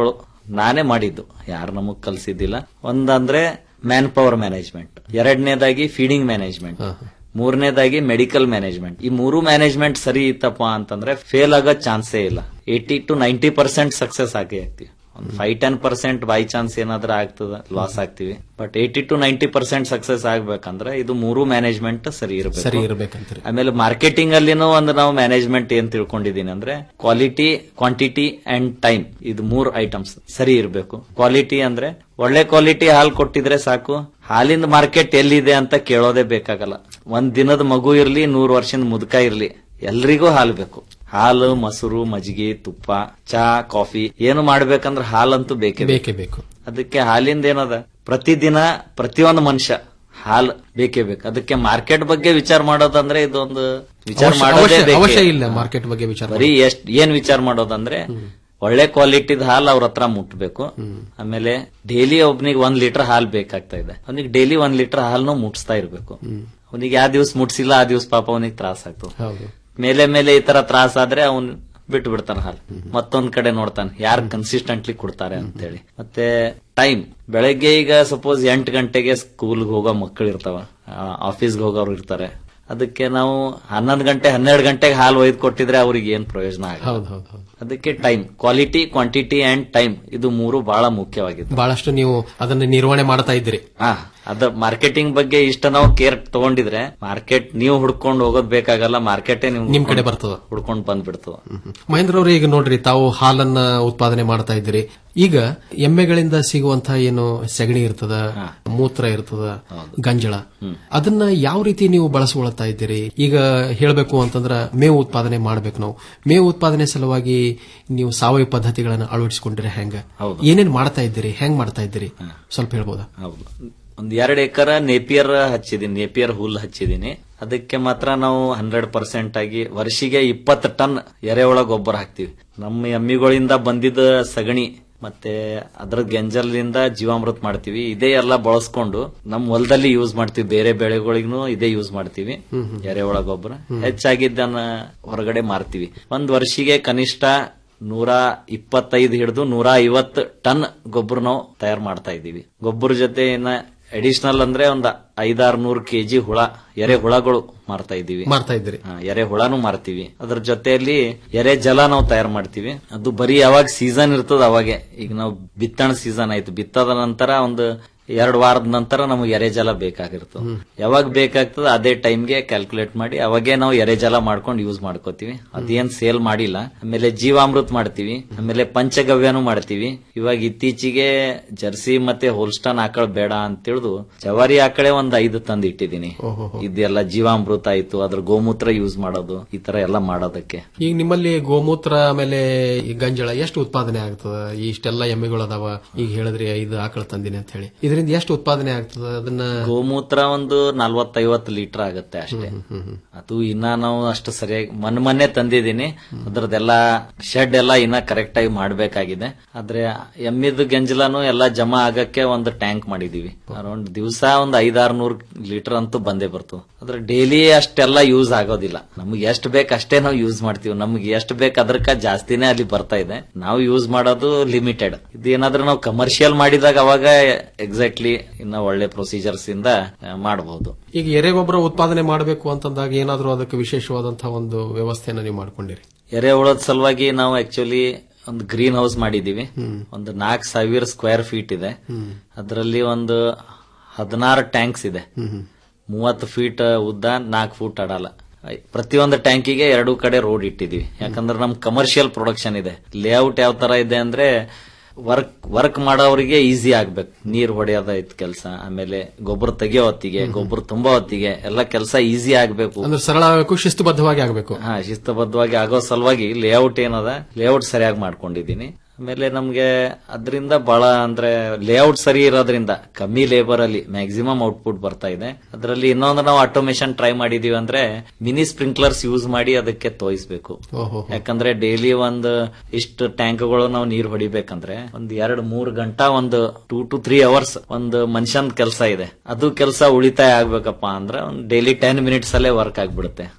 ನಾನೇ ಮಾಡಿದ್ದು ಯಾರು ನಮಗ್ ಕಲ್ಸಿದ್ದಿಲ್ಲ ಒಂದಂದ್ರೆ ಮ್ಯಾನ್ ಪವರ್ ಮ್ಯಾನೇಜ್ಮೆಂಟ್ ಎರಡನೇದಾಗಿ ಫೀಡಿಂಗ್ ಮ್ಯಾನೇಜ್ಮೆಂಟ್ ಮೂರನೇದಾಗಿ ಮೆಡಿಕಲ್ ಮ್ಯಾನೇಜ್ಮೆಂಟ್ ಈ ಮೂರು ಮ್ಯಾನೇಜ್ಮೆಂಟ್ ಸರಿ ಇತ್ತಪ್ಪ ಅಂತಂದ್ರೆ ಫೇಲ್ ಆಗೋ ಚಾನ್ಸೇ ಇಲ್ಲ eighty to ninety percent success ಆಗೇ ಆಗ್ತೀವಿ ಒಂದು five ten percent by chance ಏನಾದ್ರೂ ಆಗ್ತದ ಲಾಸ್ ಆಗ್ತೀವಿ but eighty to ninety percent success ಆಗ್ಬೇಕಂದ್ರೆ ಇದು ಮೂರು ಮ್ಯಾನೇಜ್ಮೆಂಟ್ ಸರಿ ಇರಬೇಕು ಸರಿ ಇರ್ಬೇಕಂತೀರಿ ಆಮೇಲೆ ಮಾರ್ಕೆಟಿಂಗ್ ಅಲ್ಲಿನೂ ಒಂದು ನಾವು ಮ್ಯಾನೇಜ್ಮೆಂಟ್ ಏನ್ ತಿಳ್ಕೊಂಡಿದೀನಿ ಅಂದ್ರೆ ಕ್ವಾಲಿಟಿ ಕ್ವಾಂಟಿಟಿ ಅಂಡ್ ಟೈಮ್ ಇದು ಮೂರ್ ಐಟಮ್ಸ್ ಸರಿ ಇರಬೇಕು ಕ್ವಾಲಿಟಿ ಅಂದ್ರೆ ಒಳ್ಳೆ ಕ್ವಾಲಿಟಿ ಹಾಲು ಕೊಟ್ಟಿದ್ರೆ ಸಾಕು ಹಾಲಿಂದ ಮಾರ್ಕೆಟ್ ಎಲ್ಲಿದೆ ಅಂತ ಕೇಳೋದೇ ಬೇಕಾಗಲ್ಲ ಒಂದ್ ದಿನದ ಮಗು ಇರ್ಲಿ ನೂರ್ ವರ್ಷದ ಮುದುಕ ಇರ್ಲಿ ಎಲ್ರಿಗೂ ಹಾಲು ಬೇಕು ಹಾಲು ಮೊಸರು ಮಜ್ಜಿಗೆ ತುಪ್ಪ ಚಾ ಕಾಫಿ ಏನು ಮಾಡ್ಬೇಕಂದ್ರೆ ಹಾಲಂತೂ ಬೇಕೇ ಬೇಕೇ ಬೇಕು ಅದಕ್ಕೆ ಹಾಲಿಂದ ಏನದ ಪ್ರತಿದಿನ ಪ್ರತಿಯೊಂದು ಮನುಷ್ಯ ಹಾಲು ಬೇಕೇ ಬೇಕು ಅದಕ್ಕೆ ಮಾರ್ಕೆಟ್ ಬಗ್ಗೆ ವಿಚಾರ ಮಾಡೋದಂದ್ರೆ ಇದೊಂದು ವಿಚಾರ ಅವಶ್ಯ- ಮಾಡೋದೇ ಅವಶ್ಯ- ಬೇಕೇ. ಅವಶ್ಯ ಇಲ್ಲ ಮಾರ್ಕೆಟ್ ಬಗ್ಗೆ ವಿಚಾರ ಬರೀ ಎಷ್ಟ್ ಏನ್ ವಿಚಾರ ಮಾಡೋದಂದ್ರೆ ಒಳ್ಳೆ ಕ್ವಾಲಿಟಿದ ಹಾಲು ಅವ್ರ ಹತ್ರ ಮುಟ್ಬೇಕು ಆಮೇಲೆ ಡೈಲಿ ಒಬ್ನಿಗೆ ಒಂದ್ ಲೀಟರ್ ಹಾಲು ಬೇಕಾಗ್ತಾ ಇದೆ ಅವನಿಗೆ ಡೈಲಿ ಒಂದ್ ಲೀಟರ್ ಹಾಲ್ನು ಮುಟ್ಸ್ತಾ ಇರ್ಬೇಕು ಅವನಿಗೆ ಯಾವ ದಿವ್ಸ ಮುಟ್ಸಿಲ್ಲ ಆ ದಿವ್ಸ ಪಾಪ ಅವನಿಗೆ ತ್ರಾಸ ಆಗ್ತದೆ ಹೌದು ಮೇಲೆ ಮೇಲೆ ಈ ತರ ತ್ರಾಸ ಆದ್ರೆ ಅವನ್ ಬಿಟ್ಟು ಬಿಡ್ತಾನೆ ಹಾಲು ಮತ್ತೊಂದ್ ಕಡೆ ನೋಡ್ತಾನೆ ಯಾರು ಕನ್ಸಿಸ್ಟೆಂಟ್ಲಿ ಕೊಡ್ತಾರೆ ಅಂತೇಳಿ ಮತ್ತೆ ಟೈಮ್ ಬೆಳಗ್ಗೆ ಈಗ ಸಪೋಸ್ ಎಂಟು ಗಂಟೆಗೆ ಸ್ಕೂಲ್ಗೆ ಹೋಗೋ ಮಕ್ಕಳು ಇರ್ತಾವ ಆಫೀಸ್ಗೆ ಹೋಗೋರು ಇರ್ತಾರೆ ಅದಕ್ಕೆ ನಾವು ಹನ್ನೊಂದು ಗಂಟೆ ಹನ್ನೆರಡು ಗಂಟೆಗೆ ಹಾಲು ಒಯ್ದು ಕೊಟ್ಟಿದ್ರೆ ಅವ್ರಿಗೆ ಏನ್ ಪ್ರಯೋಜನ ಆಗಲ್ಲ ಹೌದು ಹೌದು ಹೌದು ಅದಕ್ಕೆ time quality quantity and time ಇದು ಮೂರು ಬಹಳ ಮುಖ್ಯವಾಗಿದೆ ಬಹಳಷ್ಟು ನೀವು ಅದನ್ನ ನಿರ್ವಹಣೆ ಮಾಡ್ತಾ ಇದ್ದೀರಿ ಹಾ ಅದ ಮಾರ್ಕೆಟಿಂಗ್ ಬಗ್ಗೆ ಇಷ್ಟ ನಾವು ಕೇರ್ ತಗೊಂಡಿದ್ರೆ ಮಾರ್ಕೆಟ್ ನೀವು ಹುಡ್ಕೊಂಡು ಹೋಗೋದ್ ಬೇಕಾಗಲ್ಲ ಮಾರ್ಕೆಟೇ ನೀವು ನಿಮ್ ಕಡೆ ಬರ್ತದ ಹುಡ್ಕೊಂಡು ಬಂದ್ಬಿಡ್ತದ ಮಹೇಂದ್ರ ಅವರು ಈಗ ನೋಡ್ರಿ ತಾವು ಹಾಲನ್ನ ಉತ್ಪಾದನೆ ಮಾಡ್ತಾ ಇದ್ದೀರಿ ಈಗ ಎಮ್ಮೆಗಳಿಂದ ಸಿಗುವಂತಹ ಏನು ಸೆಗಣಿ ಇರ್ತದ ಮೂತ್ರ ಇರ್ತದ ಗಂಜಳ ಅದನ್ನ ಯಾವ ರೀತಿ ನೀವು ಬಳಸ್ಕೊಳ್ತಾ ಇದ್ದೀರಿ ಈಗ ಹೇಳಬೇಕು ಅಂತಂದ್ರ ಮೇವು ಉತ್ಪಾದನೆ ಮಾಡ್ಬೇಕು ನಾವು ಮೇವು ಉತ್ಪಾದನೆ ಸಲುವಾಗಿ ನೀವು ಸಾವಯವ ಪದ್ಧತಿಗಳನ್ನ ಅಳವಡಿಸಿಕೊಂಡ್ರೆ ಹೆಂಗ ಹೌದು. ಏನೇನ್ ಮಾಡ್ತಾ ಇದ್ದೀರಿ ಹೆಂಗ್ ಮಾಡ್ತಾ ಇದ್ದೀರಿ ಸ್ವಲ್ಪ ಹೇಳ್ಬೋದಾ ಹೌದು ಒಂದ್ ಎರಡ್ ಎಕರೆ ನೇಪಿಯರ್ ಹಚ್ಚಿದೀನಿ ನೇಪಿಯರ್ ಹುಲ್ ಹಚ್ಚಿದೀನಿ ಅದಕ್ಕೆ ಮಾತ್ರ ನಾವು ಹಂಡ್ರೆಡ್ ಪರ್ಸೆಂಟ್ ಆಗಿ ವರ್ಷಿಗೆ ಇಪ್ಪತ್ತು ಟನ್ ಎರೆಹುಳ ಗೊಬ್ಬರ ಹಾಕ್ತಿವಿ ನಮ್ಮ ಎಮ್ಮಿಗಳಿಂದ ಬಂದಿದ್ದ ಸಗಣಿ ಮತ್ತೆ ಅದ್ರ ಗೆಂಜಲ್ನಿಂದ ಜೀವಾಮೃತ ಮಾಡ್ತೀವಿ ಇದೇ ಎಲ್ಲ ಬಳಸ್ಕೊಂಡು ನಮ್ ಹೊಲದಲ್ಲಿ ಯೂಸ್ ಮಾಡ್ತೀವಿ ಬೇರೆ ಬೆಳೆಗಳಿಗೂ ಇದೇ ಯೂಸ್ ಮಾಡ್ತೀವಿ ಎರೆಹುಳ ಗೊಬ್ಬರ ಹೆಚ್ಚಾಗಿದ್ದನ್ನ ಹೊರಗಡೆ ಮಾರ್ತೀವಿ ಒಂದ್ ವರ್ಷಿಗೆ ಕನಿಷ್ಠ ನೂರ ಇಪ್ಪತ್ತೈದು ಹಿಡಿದು ನೂರ ಐವತ್ತು ಟನ್ ಗೊಬ್ಬರ ನಾವು ತಯಾರು ಮಾಡ್ತಾ ಇದ್ದೀವಿ ಗೊಬ್ಬರ ಜೊತೆ ಇನ್ನ ಅಡಿಷನಲ್ ಅಂದ್ರೆ ಒಂದ್ ಐದಾರು ನೂರು ಕೆಜಿ ಹುಳ ಎರೆ ಹುಳಗಳು ಮಾರ್ತಾ ಇದ್ದೀವಿ ಮಾಡ್ತಾ ಇದ್ದೀರಿ ಹಾ, ಎರೆ ಹುಳಾನು ಮಾರ್ತೀವಿ ಅದ್ರ ಜೊತೆಯಲ್ಲಿ ಎರೆ ಜಲ ನಾವು ತಯಾರು ಮಾಡ್ತೀವಿ ಅದು ಬರೀ ಯಾವಾಗ ಸೀಸನ್ ಇರ್ತದ ಅವಾಗೆ ಈಗ ನಾವು ಬಿತ್ತಣ ಸೀಸನ್ ಆಯ್ತು ಬಿತ್ತದ ನಂತರ ಒಂದು ಎರಡು ವಾರದ ನಂತರ ನಮಗೆ ಎರೆಜಲ ಬೇಕಾಗಿರ್ತದೆ ಯಾವಾಗ ಬೇಕಾಗ್ತದ ಅದೇ ಟೈಮ್ಗೆ ಕ್ಯಾಲ್ಕುಲೇಟ್ ಮಾಡಿ ಅವಾಗೇ ನಾವು ಎರೆಜಲ ಮಾಡ್ಕೊಂಡು ಯೂಸ್ ಮಾಡ್ಕೋತೀವಿ ಅದೇನ್ ಸೇಲ್ ಮಾಡಿಲ್ಲ ಆಮೇಲೆ ಜೀವಾಮೃತ ಮಾಡ್ತೀವಿ ಆಮೇಲೆ ಪಂಚಗವ್ಯನೂ ಮಾಡ್ತೀವಿ ಇವಾಗ ಇತ್ತೀಚೆಗೆ ಜರ್ಸಿ ಮತ್ತೆ ಹೋಲ್ಸ್ಟನ್ ಆಕಳ ಬೇಡ ಅಂತ ತಿಳಿದು ಜವಾರಿ ಆಕಳೆ ಒಂದ್ ಐದು ತಂದು ಇಟ್ಟಿದ್ದೀನಿ ಇದೆಲ್ಲ ಜೀವಾಮೃತ ಆಯ್ತು ಅದ್ರ ಗೋಮೂತ್ರ ಯೂಸ್ ಮಾಡೋದು ಈ ತರ ಎಲ್ಲ ಮಾಡೋದಕ್ಕೆ ಈಗ ನಿಮ್ಮಲ್ಲಿ ಗೋಮೂತ್ರ ಆಮೇಲೆ ಈ ಗಂಜಳ ಎಷ್ಟು ಉತ್ಪಾದನೆ ಆಗ್ತದ ಇಷ್ಟೆಲ್ಲ ಎಮ್ಮೆಗಳು ಅದಾವ ಈಗ ಹೇಳಿದ್ರಿ ಐದು ಆಕಳ ತಂದಿನಿ ಅಂತ ಹೇಳಿ ಇದರಿಂದ ಎಷ್ಟು ಉತ್ಪಾದನೆ ಆಗ್ತದ ಅದನ್ನ ಗೋಮೂತ್ರ ಒಂದು ನಲ್ವತ್ತೈವತ್ತು ಲೀಟರ್ ಆಗುತ್ತೆ ಅಷ್ಟೇ ಅದು ಇನ್ನ ನಾವು ಅಷ್ಟು ಸರಿಯಾಗಿ ಮನ್ ಮೊನ್ನೆ ತಂದಿದ್ದೀನಿ ಅದ್ರದ್ದೆಲ್ಲ ಶೆಡ್ ಎಲ್ಲ ಇನ್ನ ಕರೆಕ್ಟ್ ಆಗಿ ಮಾಡ್ಬೇಕಾಗಿದೆ ಆದ್ರೆ ಎಮ್ಮಿದ ಗಂಜಲಾನು ಎಲ್ಲ ಜಮಾ ಆಗಕ್ಕೆ ಒಂದು ಟ್ಯಾಂಕ್ ಮಾಡಿದೀವಿ ಅರೌಂಡ್ ದಿವಸ ಒಂದು ಐದಾರು ನೂರು ಲೀಟರ್ ಅಂತೂ ಬಂದೇ ಬರ್ತದೆ ಆದ್ರೆ ಡೈಲಿ ಅಷ್ಟೆಲ್ಲ ಯೂಸ್ ಆಗೋದಿಲ್ಲ ನಮ್ಗೆ ಎಷ್ಟು ಬೇಕು ಅಷ್ಟೇ ನಾವು ಯೂಸ್ ಮಾಡ್ತೀವಿ ನಮ್ಗೆ ಎಷ್ಟು ಬೇಕು ಅದಕ್ಕ ಜಾಸ್ತಿನೇ ಅಲ್ಲಿ ಬರ್ತಾ ಇದೆ ನಾವು ಯೂಸ್ ಮಾಡೋದು ಲಿಮಿಟೆಡ್ ಇದೇನಾದ್ರೂ ನಾವು ಕಮರ್ಷಿಯಲ್ ಮಾಡಿದಾಗ ಅವಾಗ ಎಕ್ಸಾಕ್ಟ್ಲಿ ಇನ್ನ ಒಳ್ಳೆ ಪ್ರೊಸೀಜರ್ಸ್ ಇಂದ ಆ, ಮಾಡಬಹುದು ಈಗ ಎರೆಗೊಬ್ಬರ ಉತ್ಪಾದನೆ ಮಾಡಬೇಕು ಅಂತಂದಾಗ ಏನಾದ್ರೂ ಅದಕ್ಕೆ ವಿಶೇಷವಾದಂತಹ ಒಂದು ವ್ಯವಸ್ಥೆಯನ್ನ ನೀವು ಮಾಡ್ಕೊಂಡಿರಿ ಎರೆಹುಳದ ಸಲುವಾಗಿ ನಾವು ಆಕ್ಚುಲಿ ಒಂದು ಗ್ರೀನ್ ಹೌಸ್ ಮಾಡಿದೀವಿ ಒಂದು ನಾಲ್ಕು ಸಾವಿರ ಸ್ಕ್ವೇರ್ ಫೀಟ್ ಇದೆ ಅದರಲ್ಲಿ ಒಂದು ಹದಿನಾರು ಟ್ಯಾಂಕ್ಸ್ ಇದೆ ಮೂವತ್ತು ಫೀಟ್ ಉದ್ದ ನಾಲ್ಕು ಫೂಟ್ ಅಡಲ ಪ್ರತಿಯೊಂದು ಟ್ಯಾಂಕಿಗೆ ಎರಡು ಕಡೆ ರೋಡ್ ಇಟ್ಟಿದೀವಿ ಯಾಕಂದ್ರೆ ನಮ್ ಕಮರ್ಷಿಯಲ್ ಪ್ರೊಡಕ್ಷನ್ ಇದೆ ಲೇಔಟ್ ಯಾವ ತರ ಇದೆ ಅಂದ್ರೆ ವರ್ಕ್ ವರ್ಕ್ ಮಾಡೋರಿಗೆ ಈಸಿ ಆಗ್ಬೇಕು ನೀರ್ ಹೊಡೆಯೋದಾಯ್ತು ಕೆಲಸ ಆಮೇಲೆ ಗೊಬ್ಬರ ತೆಗಿಯೋ ಹೊತ್ತಿಗೆ ಗೊಬ್ಬರ ತುಂಬೋ ಹೊತ್ತಿಗೆ ಎಲ್ಲ ಕೆಲಸ ಈಸಿ ಆಗ್ಬೇಕು ಅಂದ್ರೆ ಸರಳ ಆಗಬೇಕು ಶಿಸ್ತುಬದ್ಧವಾಗಿ ಆಗಬೇಕು ಹಾ ಶಿಸ್ತಬದ್ಧವಾಗಿ ಆಗೋ ಸಲುವಾಗಿ ಲೇಔಟ್ ಏನದ ಲೇಔಟ್ ಸರಿಯಾಗಿ ಮಾಡ್ಕೊಂಡಿದೀನಿ ಆಮೇಲೆ ನಮ್ಗೆ ಅದರಿಂದ ಬಹಳ ಅಂದ್ರೆ ಲೇಔಟ್ ಸರಿ ಇರೋದ್ರಿಂದ ಕಮ್ಮಿ ಲೇಬರ್ ಅಲ್ಲಿ ಮ್ಯಾಕ್ಸಿಮಮ್ ಔಟ್ಪುಟ್ ಬರ್ತಾ ಇದೆ ಅದರಲ್ಲಿ ಇನ್ನೊಂದು ನಾವು ಆಟೋಮೇಶನ್ ಟ್ರೈ ಮಾಡಿದೀವಿ ಅಂದ್ರೆ ಮಿನಿ ಸ್ಪ್ರಿಂಕ್ಲರ್ಸ್ ಯೂಸ್ ಮಾಡಿ ಅದಕ್ಕೆ ತೋಯಿಸ್ಬೇಕು ಓಹೋ ಯಾಕಂದ್ರೆ ಡೈಲಿ ಒಂದು ಇಷ್ಟು ಟ್ಯಾಂಕ್ಗಳು ನಾವು ನೀರ್ ಹೊಡಿಬೇಕಂದ್ರೆ ಒಂದ್ ಎರಡ್ ಮೂರ್ ಗಂಟಾ ಒಂದು ಟೂ ಟು ತ್ರೀ ಅವರ್ಸ್ ಒಂದು ಮನುಷ್ಯನ್ ಕೆಲಸ ಇದೆ ಅದು ಕೆಲಸ ಉಳಿತಾಯ ಆಗ್ಬೇಕಪ್ಪ ಅಂದ್ರೆ ಒಂದು ಡೈಲಿ ಟೆನ್ ಮಿನಿಟ್ಸ್ ಅಲ್ಲೇ ವರ್ಕ್ ಆಗ್ಬಿಡುತ್ತೆ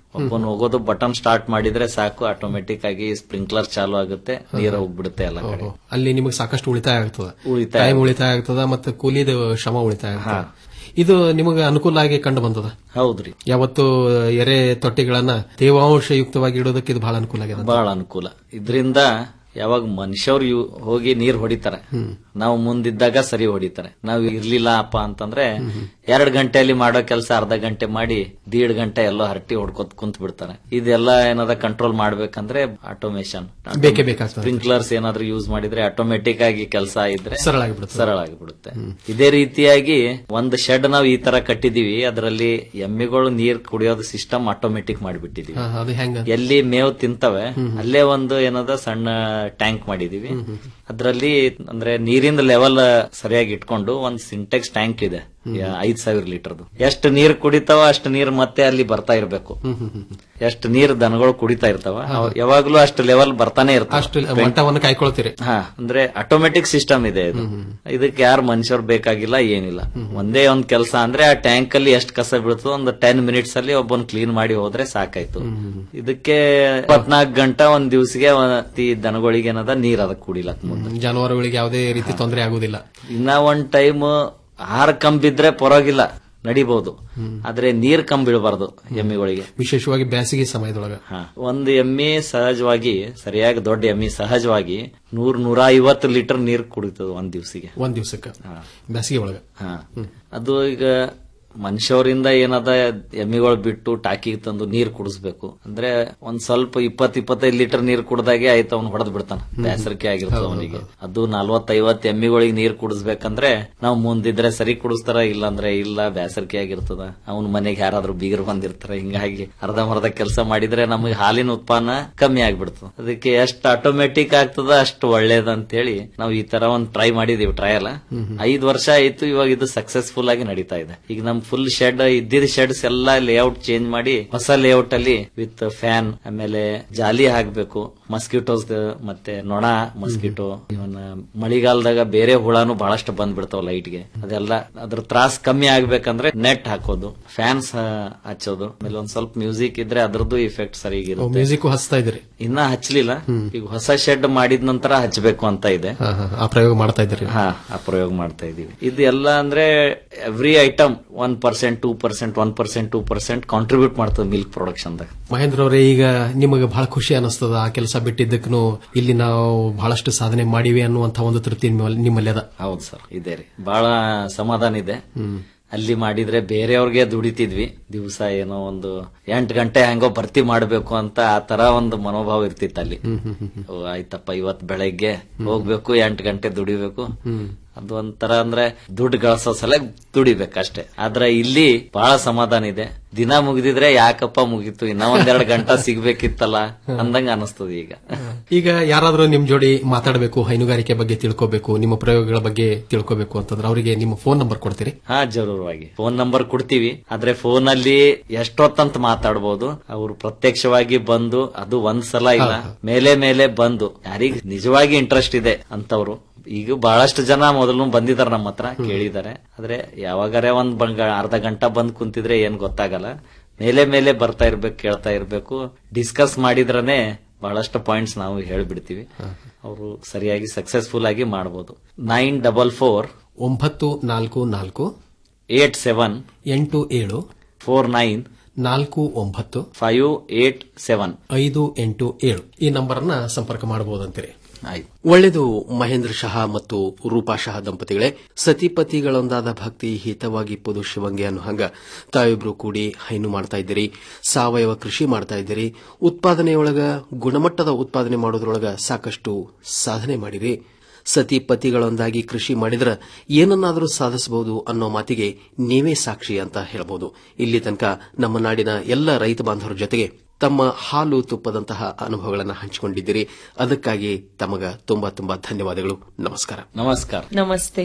ಒಬ್ಬನ್ ಹೋಗೋದು ಬಟನ್ ಸ್ಟಾರ್ಟ್ ಮಾಡಿದ್ರೆ ಸಾಕು ಆಟೋಮೆಟಿಕ್ ಆಗಿ ಸ್ಪ್ರಿಂಕ್ಲರ್ ಚಾಲು ಆಗುತ್ತೆ ನೀರು ಹೋಗ್ಬಿಡುತ್ತೆ ಎಲ್ಲ ಕಡೆ ಅಲ್ಲಿ ನಿಮಗೆ ಸಾಕಷ್ಟು ಉಳಿತಾಯ ಆಗ್ತದ ಉಳಿತಾಯ ಟೈಮ್ ಉಳಿತಾಯ ಆಗ್ತದ ಮತ್ತೆ ಕೂಲಿದ ಶ್ರಮ ಉಳಿತಾಯ ಆಗ್ತದ ಇದು ನಿಮಗೆ ಅನುಕೂಲ ಆಗಿ ಕಂಡು ಬಂದದ ಹೌದ್ರಿ ಯಾವತ್ತು ಎರೆ ತೊಟ್ಟಿಗಳನ್ನ ತೇವಾಂಶಯುಕ್ತವಾಗಿ ಇಡೋದಕ್ಕೆ ಇದು ಬಹಳ ಅನುಕೂಲ ಆಗಿದೆ ಬಹಳ ಅನುಕೂಲ ಇದರಿಂದ ಯಾವಾಗ ಮನುಷ್ಯವ್ರು ಯು- ಹೋಗಿ ನೀರ್ ಹೊಡಿತಾರೆ ನಾವು ಮುಂದಿದ್ದಾಗ ಸರಿ ಹೊಡಿತಾರೆ ನಾವು ಇರ್ಲಿಲ್ಲ ಅಪ್ಪ ಅಂತಂದ್ರೆ ಎರಡ್ ಗಂಟೆಯಲ್ಲಿ ಮಾಡೋ ಕೆಲಸ ಅರ್ಧ ಗಂಟೆ ಮಾಡಿ ದೀಡ್ ಗಂಟೆ ಎಲ್ಲೋ ಹರಟಿ ಹೊಡ್ಕೊತ್ ಕುಂತ್ ಬಿಡ್ತಾರೆ ಇದೆಲ್ಲ ಏನಾದ ಕಂಟ್ರೋಲ್ ಮಾಡ್ಬೇಕಂದ್ರೆ ಆಟೋಮೇಶನ್ ಬೇಕೇ ಬೇಕಾಗ್ತದೆ. ಸ್ಪ್ರಿಂಕ್ಲರ್ಸ್ ಏನಾದ್ರೂ ಯೂಸ್ ಮಾಡಿದ್ರೆ ಆಟೋಮೆಟಿಕ್ ಆಗಿ ಕೆಲಸ ಇದ್ರೆ ಸರಳ ಆಗಿಬಿಡುತ್ತೆ. ಸರಳ ಆಗಿಬಿಡುತ್ತೆ ಇದೇ ರೀತಿಯಾಗಿ ಒಂದು ಶೆಡ್ ನಾವು ಈ ತರ ಕಟ್ಟಿದೀವಿ ಅದರಲ್ಲಿ ಎಮ್ಮೆಗಳು ನೀರ್ ಕುಡಿಯೋದು ಸಿಸ್ಟಮ್ ಆಟೋಮೆಟಿಕ್ ಮಾಡಿಬಿಟ್ಟಿದೀವಿ ಹಾ, ಅದು ಹೆಂಗ ಎಲ್ಲಿ ಮೇವು ತಿಂತವೆ ಅಲ್ಲೇ ಒಂದು ಏನದ ಸಣ್ಣ ಟ್ಯಾಂಕ್ ಮಾಡಿದೀವಿ ಅದ್ರಲ್ಲಿ ಅಂದ್ರೆ ನೀರಿನ ಲೆವೆಲ್ ಸರಿಯಾಗಿ ಇಟ್ಕೊಂಡು ಒಂದ್ ಸಿಂಟೆಕ್ಸ್ ಟ್ಯಾಂಕ್ ಇದೆ ಯಾ- ಐದ್ ಸಾವಿರ ಲೀಟರ್ದು ಎಷ್ಟು ನೀರ್ ಕುಡಿತಾವ ಅಷ್ಟು ನೀರ್ ಮತ್ತೆ ಅಲ್ಲಿ ಬರ್ತಾ ಇರ್ಬೇಕು ಎಷ್ಟು ನೀರ್ ದನಗಳು ಕುಡಿತಾ ಇರ್ತಾವ ಅವ್ ಯಾವಾಗ್ಲೂ ಅಷ್ಟು ಲೆವೆಲ್ ಬರ್ತಾನೆ ಅಷ್ಟು ಇರ್ತಾವ ಮಟ್ಟವನ್ನು ಕಾಯ್ಕೊಳ್ತೀರಿ ಹಾ ಅಂದ್ರೆ ಆಟೋಮೆಟಿಕ್ ಸಿಸ್ಟಮ್ ಇದೆ ಇದು ಇದಕ್ಕೆ ಯಾರು ಮನುಷ್ಯರು ಬೇಕಾಗಿಲ್ಲ ಏನಿಲ್ಲ ಒಂದೇ ಒಂದ್ ಕೆಲಸ ಅಂದ್ರೆ ಆ ಟ್ಯಾಂಕ್ ಅಲ್ಲಿ ಎಷ್ಟು ಕಸ ಬೀಳ್ತದೋ ಒಂದು ಟೆನ್ ಮಿನಿಟ್ಸ್ ಅಲ್ಲಿ ಒಬ್ಬನ್ ಕ್ಲೀನ್ ಮಾಡಿ ಹೋದ್ರೆ ಸಾಕಾಯ್ತು ಇದಕ್ಕೆ ಇಪ್ಪತ್ನಾಲ್ಕು ಗಂಟೆ ಒಂದ್ ದಿವ್ಸಿಗೆ ಒಂದ್ ಈ ದನಗಳಿಗೆ ಏನದ ನೀರ್ ಅದಕ್ಕೆ ಕುಡಿಲಕ್ ಮುಂದೆ ಜಾನುವಾರುಗಳಿಗೆ ಯಾವುದೇ ರೀತಿ ತೊಂದರೆ ಆಗುದಿಲ್ಲ ಇನ್ನ ಒಂದ್ ಟೈಮ್ ಆಹಾರ ಕಮ್ಮಿ ಬಿದ್ರೆ ಪರವಾಗಿಲ್ಲ ನಡಿಬಹುದು ಆದ್ರೆ ನೀರ್ ಕಮ್ಮಿ ಬೀಳಬಾರ್ದು ಎಮ್ಮಿಗಳಿಗೆ ವಿಶೇಷವಾಗಿ ಬೇಸಿಗೆ ಸಮಯದೊಳಗ ಹಾ. ಒಂದು ಎಮ್ಮೆ ಸಹಜವಾಗಿ ಸರಿಯಾಗಿ ದೊಡ್ಡ ಎಮ್ಮೆ ಸಹಜವಾಗಿ ನೂರ್ ನೂರ ಐವತ್ತು ಲೀಟರ್ ನೀರ್ ಕುಡಿತದ ಒಂದ್ ದಿವ್ಸಿಗೆ ಒಂದ್ ದಿವಸಕ್ಕೆ ಬೇಸಿಗೆ ಒಳಗ ಹಾ. ಅದು ಈಗ ಮನುಷ್ಯರಿಂದ ಏನದ ಎಮ್ಮಿಗಳು ಬಿಟ್ಟು ಟಾಕಿಗೆ ತಂದು ನೀರ್ ಕುಡಿಸ್ಬೇಕು ಅಂದ್ರೆ ಒಂದ್ ಸ್ವಲ್ಪ ಇಪ್ಪತ್ ಇಪ್ಪತ್ತೈದು ಲೀಟರ್ ನೀರ್ ಕುಡ್ದಾಗೆ ಆಯ್ತು ಅವ್ನು ಹೊಡೆದ್ ಬಿಡ್ತಾನ ಬೇಸರಿಕೆ ಆಗಿರ್ತದ ಅವನಿಗೆ ಅದು ನಲ್ವತ್ತೈವತ್ ಎಮ್ಮಿಗಳಿಗೆ ನೀರ್ ಕುಡಿಸ್ಬೇಕಂದ್ರೆ ನಾವು ಮುಂದಿದ್ರೆ ಸರಿ ಕುಡಿಸ್ತಾರ ಇಲ್ಲಾಂದ್ರೆ ಇಲ್ಲ ಬೇಸರಿಕೆ ಆಗಿರ್ತದ ಅವ್ನ ಮನೆಗೆ ಯಾರಾದ್ರೂ ಬೀಗರು ಬಂದಿರ್ತಾರ ಹಿಂಗಾಗಿ ಅರ್ಧ ಮರ್ಧ ಕೆಲಸ ಮಾಡಿದ್ರೆ ನಮಗೆ ಹಾಲಿನ ಉತ್ಪನ್ನ ಕಮ್ಮಿ ಆಗ್ಬಿಡ್ತದ ಅದಕ್ಕೆ ಎಷ್ಟು ಆಟೋಮೆಟಿಕ್ ಆಗ್ತದ ಅಷ್ಟು ಒಳ್ಳೇದಂತೇಳಿ ನಾವು ಈ ತರ ಒಂದ್ ಟ್ರೈ ಮಾಡಿದೀವಿ ಟ್ರಯಲ್ ಐದ್ ವರ್ಷ ಆಯ್ತು ಇವಾಗ ಇದು ಸಕ್ಸಸ್ಫುಲ್ ಆಗಿ ನಡೀತಾ ಇದೆ ಈಗ ನಮ್ ಫುಲ್ ಶೆಡ್ ಇದ್ದಿದ್ದ ಶೆಡ್ಸ್ ಎಲ್ಲ ಲೇಔಟ್ ಚೇಂಜ್ ಮಾಡಿ ಹೊಸ ಲೇಔಟ್ ಅಲ್ಲಿ ವಿತ್ ಫ್ಯಾನ್ ಆಮೇಲೆ ಜಾಲಿ ಹಾಕ್ಬೇಕು ಮಸ್ಕಿಟೋಸ್ ಮತ್ತೆ ನೊಣ ಮಸ್ಕಿಟೋ ಇವನ್ ಮಳಿಗಾಲದಾಗ ಬೇರೆ ಹುಳಾನು ಬಹಳಷ್ಟು ಬಂದ್ಬಿಡ್ತಾವ ಲೈಟ್ಗೆ ಅದೆಲ್ಲ ಅದ್ರ ತ್ರಾಸ್ ಕಮ್ಮಿ ಆಗ್ಬೇಕಂದ್ರೆ ನೆಟ್ ಹಾಕೋದು ಫ್ಯಾನ್ಸ್ ಹಚ್ಚೋದು ಆಮೇಲೆ ಒಂದ್ ಸ್ವಲ್ಪ ಮ್ಯೂಸಿಕ್ ಇದ್ರೆ ಅದ್ರದ್ದು ಇಫೆಕ್ಟ್ ಸರಿಗಿರುತ್ತೆ ಮ್ಯೂಸಿಕ್ ಹಚ್ತಾ ಇದ್ರಿ ಇನ್ನ ಹಚ್ಲಿಲ್ಲ ಈಗ ಹೊಸ ಶೆಡ್ ಮಾಡಿದ ನಂತರ ಹಚ್ಬೇಕು ಅಂತ ಇದೆ ಹಾ, ಹಾ, ಆ ಪ್ರಯೋಗ ಮಾಡ್ತಾ ಇದ್ರಿ ಹಾ ಆ ಪ್ರಯೋಗ ಮಾಡ್ತಾ ಇದೀವಿ ಇದು ಎಲ್ಲ ಅಂದ್ರೆ every item one percent two percent one percent two percent contribute ಮಾಡ್ತದೆ ಮಿಲ್ಕ್ ಪ್ರೊಡಕ್ಷನ್ದಾಗ ಮಹೇಂದ್ರ ಅವರೇ ಈಗ ನಿಮಗೆ ಬಹಳ ಖುಷಿ ಅನಿಸ್ತದ ಆ ಕೆಲಸ ಬಿಟ್ಟಿದ್ದಕ್ಕೂ ಇಲ್ಲಿ ನಾವು ಬಹಳಷ್ಟು ಸಾಧನೆ ಮಾಡಿವಿ ಅನ್ನುವಂತ ಒಂದು ತೃಪ್ತಿ ನಿಮ್ಮಲ್ಲಿ- ನಿಮ್ಮಲ್ಲಿ ಅದ ಹೌದು ಸರ್ ಇದೆ ರೀ ಬಹಳ ಸಮಾಧಾನ ಇದೆ ಅಲ್ಲಿ ಮಾಡಿದ್ರೆ ಬೇರೆಯವ್ರಿಗೆ ದುಡಿತಿದ್ವಿ ದಿವಸ ಏನೋ ಒಂದು ಎಂಟು ಗಂಟೆ ಹೆಂಗೋ ಭರ್ತಿ ಮಾಡ್ಬೇಕು ಅಂತ ಆ ತರ ಒಂದು ಮನೋಭಾವ ಇರ್ತಿತ್ತು ಅಲ್ಲಿ ಓ, ಆಯ್ತಪ್ಪ ಇವತ್ ಬೆಳಗ್ಗೆ ಹೋಗ್ಬೇಕು ಎಂಟು ಗಂಟೆ ದುಡಿಬೇಕು ಅದು ಒಂಥರ ಅಂದ್ರೆ ದುಡ್ಡು ಗಳಿಸೋ ಸಲ ದುಡಿಬೇಕಷ್ಟೇ ಆದ್ರೆ ಇಲ್ಲಿ ಬಹಳ ಸಮಾಧಾನ ಇದೆ ದಿನ ಮುಗಿದಿದ್ರೆ ಯಾಕಪ್ಪ ಮುಗೀತು ಇನ್ನ ಒಂದೆರಡು ಗಂಟೆ ಸಿಗ್ಬೇಕಿತ್ತಲ್ಲ ಅಂದಂಗ ಅನಿಸ್ತದೆ ಈಗ ಈಗ ಯಾರಾದ್ರೂ ನಿಮ್ ಜೋಡಿ ಮಾತಾಡಬೇಕು ಹೈನುಗಾರಿಕೆ ಬಗ್ಗೆ ತಿಳ್ಕೋಬೇಕು ನಿಮ್ಮ ಪ್ರಯೋಗಗಳ ಬಗ್ಗೆ ತಿಳ್ಕೋಬೇಕು ಅಂತಂದ್ರೆ ಅವರಿಗೆ ನಿಮ್ಮ ಫೋನ್ ನಂಬರ್ ಕೊಡ್ತೀರಿ ಹಾ ಜರೂರವಾಗಿ ಫೋನ್ ನಂಬರ್ ಕೊಡ್ತೀವಿ ಆದ್ರೆ ಫೋನ್ ಅಲ್ಲಿ ಎಷ್ಟೊತ್ತಂತ ಮಾತಾಡ್ಬೋದು ಅವ್ರು ಪ್ರತ್ಯಕ್ಷವಾಗಿ ಬಂದು ಅದು ಒಂದ್ ಸಲ ಇಲ್ಲ ಮೇಲೆ ಮೇಲೆ ಬಂದು ಯಾರಿಗ್ ನಿಜವಾಗಿ ಇಂಟ್ರೆಸ್ಟ್ ಇದೆ ಅಂತವ್ರು ಈಗ ಬಹಳಷ್ಟು ಜನ ಮೊದಲು ಬಂದಿದಾರೆ ನಮ್ಮ ಹತ್ರ ಕೇಳಿದ್ದಾರೆ ಆದ್ರೆ ಯಾವಾಗಾರೆ ಒಂದ್ ಬಂಗ ಅರ್ಧ ಗಂಟೆ ಬಂದ್ ಕುಂತಿದ್ರೆ ಏನ್ ಗೊತ್ತಾಗಲ್ಲ ಮೇಲೆ ಮೇಲೆ ಬರ್ತಾ ಇರ್ಬೇಕು ಕೇಳ್ತಾ ಇರ್ಬೇಕು ಡಿಸ್ಕಸ್ ಮಾಡಿದ್ರನೆ ಬಹಳಷ್ಟು ಪಾಯಿಂಟ್ಸ್ ನಾವು ಹೇಳ್ಬಿಡ್ತೀವಿ ಅವರು ಸರಿಯಾಗಿ ಸಕ್ಸಸ್ಫುಲ್ ಆಗಿ ಮಾಡಬಹುದು ನೈನ್ ಡಬಲ್ ಫೋರ್ ಒಂಬತ್ತು ನಾಲ್ಕು ನಾಲ್ಕು ಏಟ್ ಸೆವೆನ್ ಎಂಟು ಏಳು ಫೋರ್ ನೈನ್ ನಾಲ್ಕು ಒಂಬತ್ತು ಫೈವ್ ಏಟ್ ಸೆವೆನ್ ಐದು ಎಂಟು ಏಳು ಈ ನಂಬರ್ ಅನ್ನ ಸಂಪರ್ಕ ಮಾಡಬಹುದಂತೀರಿ ಆಯ್ತು ಒಳ್ಳೆಯದು ಮಹೇಂದ್ರ ಶಹಾ ಮತ್ತು ರೂಪಾ ಶಹಾ ದಂಪತಿಗಳೇ ಸತಿಪತಿಗಳೊಂದಾದ ಭಕ್ತಿ ಹಿತವಾಗಿಪ್ಪದು ಶಿವಂಗೆ ಅನ್ನೋ ಹಂಗ ತಾವಿಬ್ರು ಕೂಡಿ ಹೈನು ಮಾಡ್ತಾ ಇದ್ದೀರಿ ಸಾವಯವ ಕೃಷಿ ಮಾಡ್ತಾ ಇದ್ದೀರಿ ಉತ್ಪಾದನೆಯೊಳಗ ಗುಣಮಟ್ಟದ ಉತ್ಪಾದನೆ ಮಾಡೋದ್ರೊಳಗ ಸಾಕಷ್ಟು ಸಾಧನೆ ಮಾಡಿರಿ ಸತಿ ಪತಿಗಳೊಂದಾಗಿ ಕೃಷಿ ಮಾಡಿದ್ರ ಏನನ್ನಾದರೂ ಸಾಧಿಸಬಹುದು ಅನ್ನೋ ಮಾತಿಗೆ ನೀವೇ ಸಾಕ್ಷಿ ಅಂತ ಹೇಳಬಹುದು ಇಲ್ಲಿ ತನಕ ನಮ್ಮ ನಾಡಿನ ಎಲ್ಲ ರೈತ ಬಾಂಧವರ ಜೊತೆಗೆ ತಮ್ಮ ಹಾಲು ತುಪ್ಪದಂತಹ ಅನುಭವಗಳನ್ನು ಹಂಚಿಕೊಂಡಿದ್ದೀರಿ ಅದಕ್ಕಾಗಿ ತಮಗ ತುಂಬಾ ತುಂಬಾ ಧನ್ಯವಾದಗಳು ನಮಸ್ಕಾರ ನಮಸ್ಕಾರ ನಮಸ್ತೆ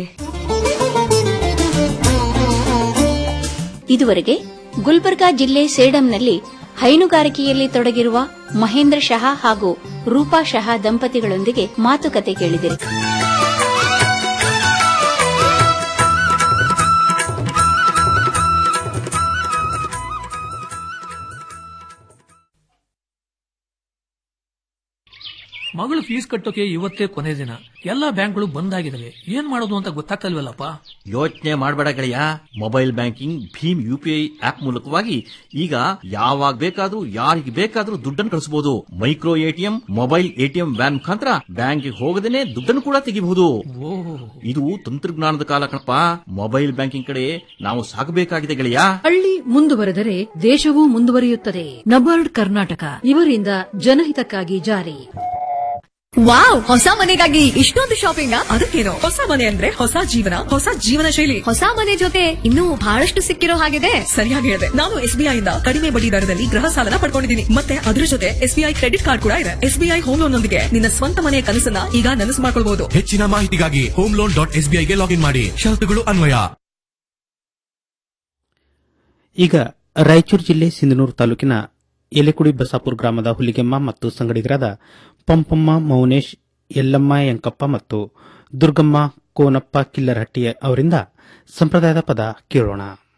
ಇದುವರೆಗೆ ಗುಲ್ಬರ್ಗಾ ಜಿಲ್ಲೆ ಸೇಡಂನಲ್ಲಿ ಹೈನುಗಾರಿಕೆಯಲ್ಲಿ ತೊಡಗಿರುವ ಮಹೇಂದ್ರ ಶಹಾ ಹಾಗೂ ರೂಪಾ ಶಹಾ ದಂಪತಿಗಳೊಂದಿಗೆ ಮಾತುಕತೆ ಕೇಳಿದಿರಿ ಮಗಳು ಫೀಸ್ ಕಟ್ಟೋಕೆ ಇವತ್ತೇ ಕೊನೆ ದಿನ ಎಲ್ಲಾ ಬ್ಯಾಂಕ್ಗಳು ಬಂದ್ ಆಗಿದಾವೆ ಏನ್ ಮಾಡೋದು ಅಂತ ಗೊತ್ತಾಗ್ತಲ್ವಲ್ಲಪ್ಪ ಯೋಚನೆ ಮಾಡಬೇಡ ಗೆಳೆಯ ಮೊಬೈಲ್ ಬ್ಯಾಂಕಿಂಗ್ ಭೀಮ್ ಯುಪಿಐ ಆಪ್ ಮೂಲಕವಾಗಿ ಈಗ ಯಾವಾಗ ಬೇಕಾದ್ರೂ ಯಾರಿಗೆ ಬೇಕಾದ್ರೂ ದುಡ್ಡನ್ನು ಕಳಿಸಬಹುದು micro ATM mobile ATM van ಮುಖಾಂತರ ಬ್ಯಾಂಕ್ಗೆ ಹೋಗದೇನೆ ದುಡ್ಡನ್ನು ಕೂಡ ತೆಗಿಬಹುದು ಇದು ತಂತ್ರಜ್ಞಾನದ ಕಾಲ ಕಣಪ್ಪ ಮೊಬೈಲ್ ಬ್ಯಾಂಕಿಂಗ್ ಕಡೆ ನಾವು ಸಾಗಬೇಕಾಗಿದೆ ಗೆಳೆಯ ಹಳ್ಳಿ ಮುಂದುವರೆದರೆ ದೇಶವೂ ಮುಂದುವರಿಯುತ್ತದೆ ನಬಾರ್ಡ್ ಕರ್ನಾಟಕ ಇವರಿಂದ ಜನಹಿತಕ್ಕಾಗಿ ಜಾರಿ ವಾವ್ ಹೊಸ ಮನೆಗಾಗಿ ಇಷ್ಟೊಂದು ಶಾಪಿಂಗ್ ಅದಕ್ಕೇನು ಹೊಸ ಮನೆ ಅಂದ್ರೆ ಹೊಸ ಜೀವನ ಹೊಸ ಜೀವನ ಶೈಲಿ ಹೊಸ ಮನೆ ಜೊತೆ ಇನ್ನೂ ಬಹಳಷ್ಟು ಸಿಕ್ಕಿರೋ ಹಾಗಿದೆ ಸರಿಯಾಗಿ ಹೇಳಿದೆ ನಾನು ಎಸ್ಬಿಐ ಇಂದ ಕಡಿಮೆ ಬಡ್ಡಿ ದರದಲ್ಲಿ ಗೃಹ ಸಾಲನ ಪಡ್ಕೊಂಡಿದ್ದೀನಿ ಮತ್ತೆ ಅದರ ಜೊತೆ ಎಸ್ಬಿಐ ಕ್ರೆಡಿಟ್ ಕಾರ್ಡ್ ಕೂಡ ಇದೆ ಎಸ್ಬಿಐ ಹೋಮ್ ಲೋನ್ ನೊಂದಿಗೆ ನಿನ್ನ ಸ್ವಂತ ಮನೆಯ ಕನಸನ್ನ ಈಗ ನನಸು ಮಾಡ್ಕೊಳ್ಬಹುದು ಹೆಚ್ಚಿನ ಮಾಹಿತಿಗಾಗಿ ಹೋಮ್ ಲೋನ್ ಡಾಟ್ ಎಸ್ಬಿಐಗೆ ಲಾಗಿನ್ ಮಾಡಿ ಷರತ್ತುಗಳು ಅನ್ವಯ ಈಗ ರಾಯಚೂರು ಜಿಲ್ಲೆ ಸಿಂಧನೂರು ತಾಲೂಕಿನ ಎಲೆಕುಡಿ ಬಸಾಪುರ ಗ್ರಾಮದ ಹುಲಿಗೆಮ್ಮ ಮತ್ತು ಸಂಗಡಿಗರಾದ ಪಂಪಮ್ಮ ಮೌನೇಶ್ ಯಲ್ಲಮ್ಮ ಯಂಕಪ್ಪ ಮತ್ತು ದುರ್ಗಮ್ಮ ಕೋನಪ್ಪ ಕಿಲ್ಲರಹಟ್ಟಿ ಅವರಿಂದ ಸಂಪ್ರದಾಯದ ಪದ ಕೇಳೋಣ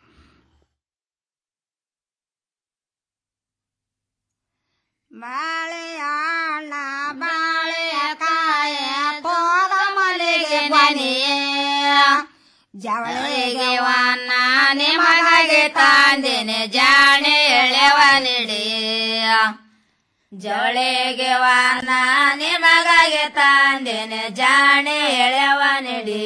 ಬಾಳೆಹಣ್ಣ ಬಾಳೆಕಾಯ ತೋದ ಮಲ್ಲಿಗೆ ಮನೆಯ ಜವಳಿಗೆ ವನ್ನ ನಿಮಗಾಗಿ ತಂದಿನಿ ಜಾಣೆ ಎಳೆವ ನಿಡಿ ಜವಳಿಗೆ ವನ್ನ ನಿಮಗಾಗಿ ತಂದಿನಿ ಜಾಣೆ ಎಳೆವ ನಿಡಿ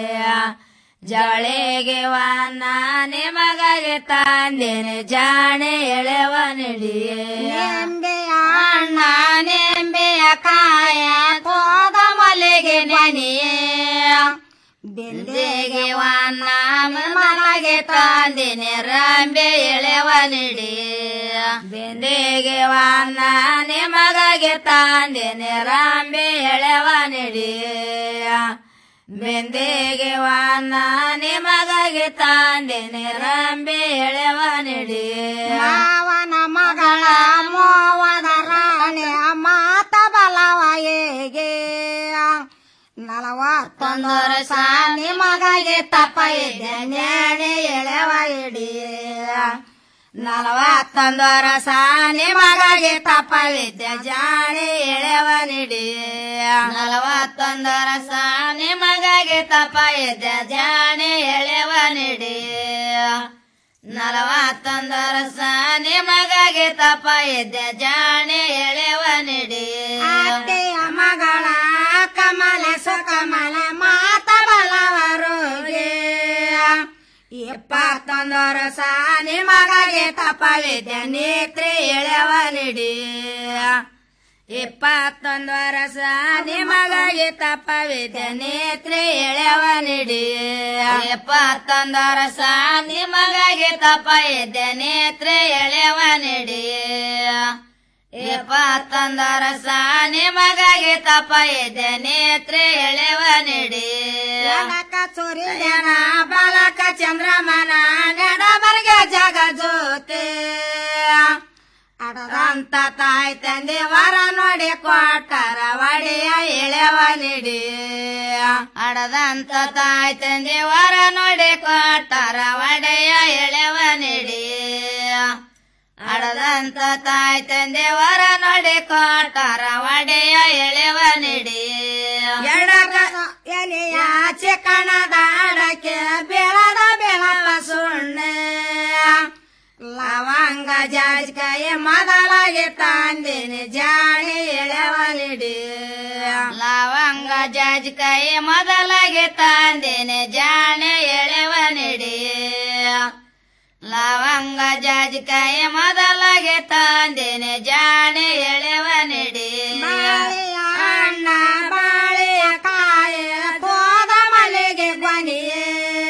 ಜವಳಿಗೆ ವನ್ನ ನಿಮಗಾಗಿ ತಂದಿನಿ ಜಾಣೆ ಎಳೆವ ನಿಡಿ ನಿಂಬೆಯ ಹಣ್ಣ ನಿಂಬೆಯ ಕಾಯ ತೋದ ಮಲ್ಲಿಗೆ ನೆನೆಯ ಬಿಂದಿಗೆ ವನ್ನ ಮನೆಗೆ ತಂದಿನಿ ರಂಬೆ ಎಳೆವ ನಿಡಿ ಬಿಂದಿಗೆ ವನ್ನ ನಿಮಗಾಗಿ ತಂದಿನಿ ರಂಬೆ ಎಳೆವ ನಿಡಿ ಬಿಂದಿಗೆ ವನ್ನ ನಿಮಗಾಗಿ ತಂದಿನಿ ರಂಬೆ ಎಳೆವ ನಿಡಿ ಮಾವನ ಮಗಳ ಮೋವದ ರಾಣಿ ಮಾತ ಬಲವ ಹೇಗೆ ನಲವತ್ತೊಂದು ವರ್ಷ ನಿಮಗಾಗಿ ತಪ್ಪ ಇದ್ದೆ ನೇಣೆ ಎಳೆವ ಇಡಿ ನಲವತ್ತೊಂದು ವರ್ಷ ನಿಮಗಾಗಿ ತಪ್ಪವಿದ್ದೆ ಜಾಣೆ ಎಳೆವ ನಿಡಿ ನಲವತ್ತೊಂದು ವರ್ಷ ನಿಮಗಾಗಿ ತಪ್ಪ ಇದ್ದೆ ಜಾಣೆ ಎಳೆವ ನಿಡಿ ನಲವತ್ತೊಂದು ವರ್ಷ ನಿಮಗಾಗಿ ತಪ್ಪ ಇದ್ದೆ ಜಾಣೆ ಎಳೆವ ನಿಡಿ ಅತ್ತೆಯ ಮಗಳ ಕಮಲ ಸುಕಮಲ ಮಾತ ಬಲವರುಗೆ ಇಪ್ಪತ್ತೊಂದು ವರ್ಷ ನಿಮಗಾಗಿ ತಪ್ಪವಿದ್ದೆ ನೇತ್ರಿ ಎಳೆವ ನಿಡಿ ಇಪ್ಪತ್ತೊಂದು ವರ್ಷ ನಿಮಗಾಗಿ ತಪ್ಪವಿದ್ದೆ ನೇತ್ರಿ ಎಳೆವ ನಿಡಿ ಇಪ್ಪತ್ತೊಂದು ವರ್ಷ ನಿಮಗಾಗಿ ತಪ್ಪ ಇದ್ದೆ ನೇತ್ರಿ ಎಳೆವ ನಿಡಿ ಇಪ್ಪತ್ತೊಂದು ವರ್ಷ ನಿಮಗಾಗಿ ತಪ್ಪ ಇದ್ದೆ ನೇತ್ರಿ ಎಳೆವ ನಿಡಿ ಜನಕ ಸೂರ್ಯನ ಬಾಲಕ ಚಂದ್ರಮನ ನಡಬರ್ಗ ಜಗ ಜ್ಯೋತಿ ಅಡದಂತ ತಾಯಿ ತಂದೆ ವರ ನೋಡಿ ಕೊಟ್ಟರ ಒಡೆಯ ಎಳೆವ ನಿಡಿ ಅಡದಂತ ತಾಯಿ ತಂದೆ ವರ ನೋಡಿ ಕೊಟ್ಟರ ಒಡೆಯ ಎಳೆವ ನಿಡಿ ಅಡದಂತ ತಾಯಿ ತಂದೆ ವರ ನೋಡಿ ಕೊಟ್ಟರ ಒಡೆಯ ಎಳೆವ ನಿಡಿ ಎಡಗ ಎಲೆಯ ಚಿಕ್ಕಣದ ಅಡಕೆ ಬೆಳದ ಬೆಳವ ಸುಣ್ಣೆ ಲವಂಗ ಜಾಜಿಕಾಯಿ ಮೊದಲಾಗಿ ತಂದಿನಿ ಜಾಣಿ ಎಳೆವ ನಿಡಿ ಲವಂಗ ಜಾಜಿಕಾಯಿ ಮೊದಲಾಗಿ ತಂದಿನಿ ಜಾಣಿ ಎಳೆವ ನಿಡಿ ಲವಂಗ ಜಾಜಿಕಾಯಿ ಮೊದಲಾಗಿ ತಂದಿನಿ ಜಾಣಿ ಎಳೆವ ನಿಡಿ ಅಣ್ಣ ಬಾಳೆಯ ಕಾಯ ತೋದ ಮಲ್ಲಿಗೆ ಕೊನೆಯೇ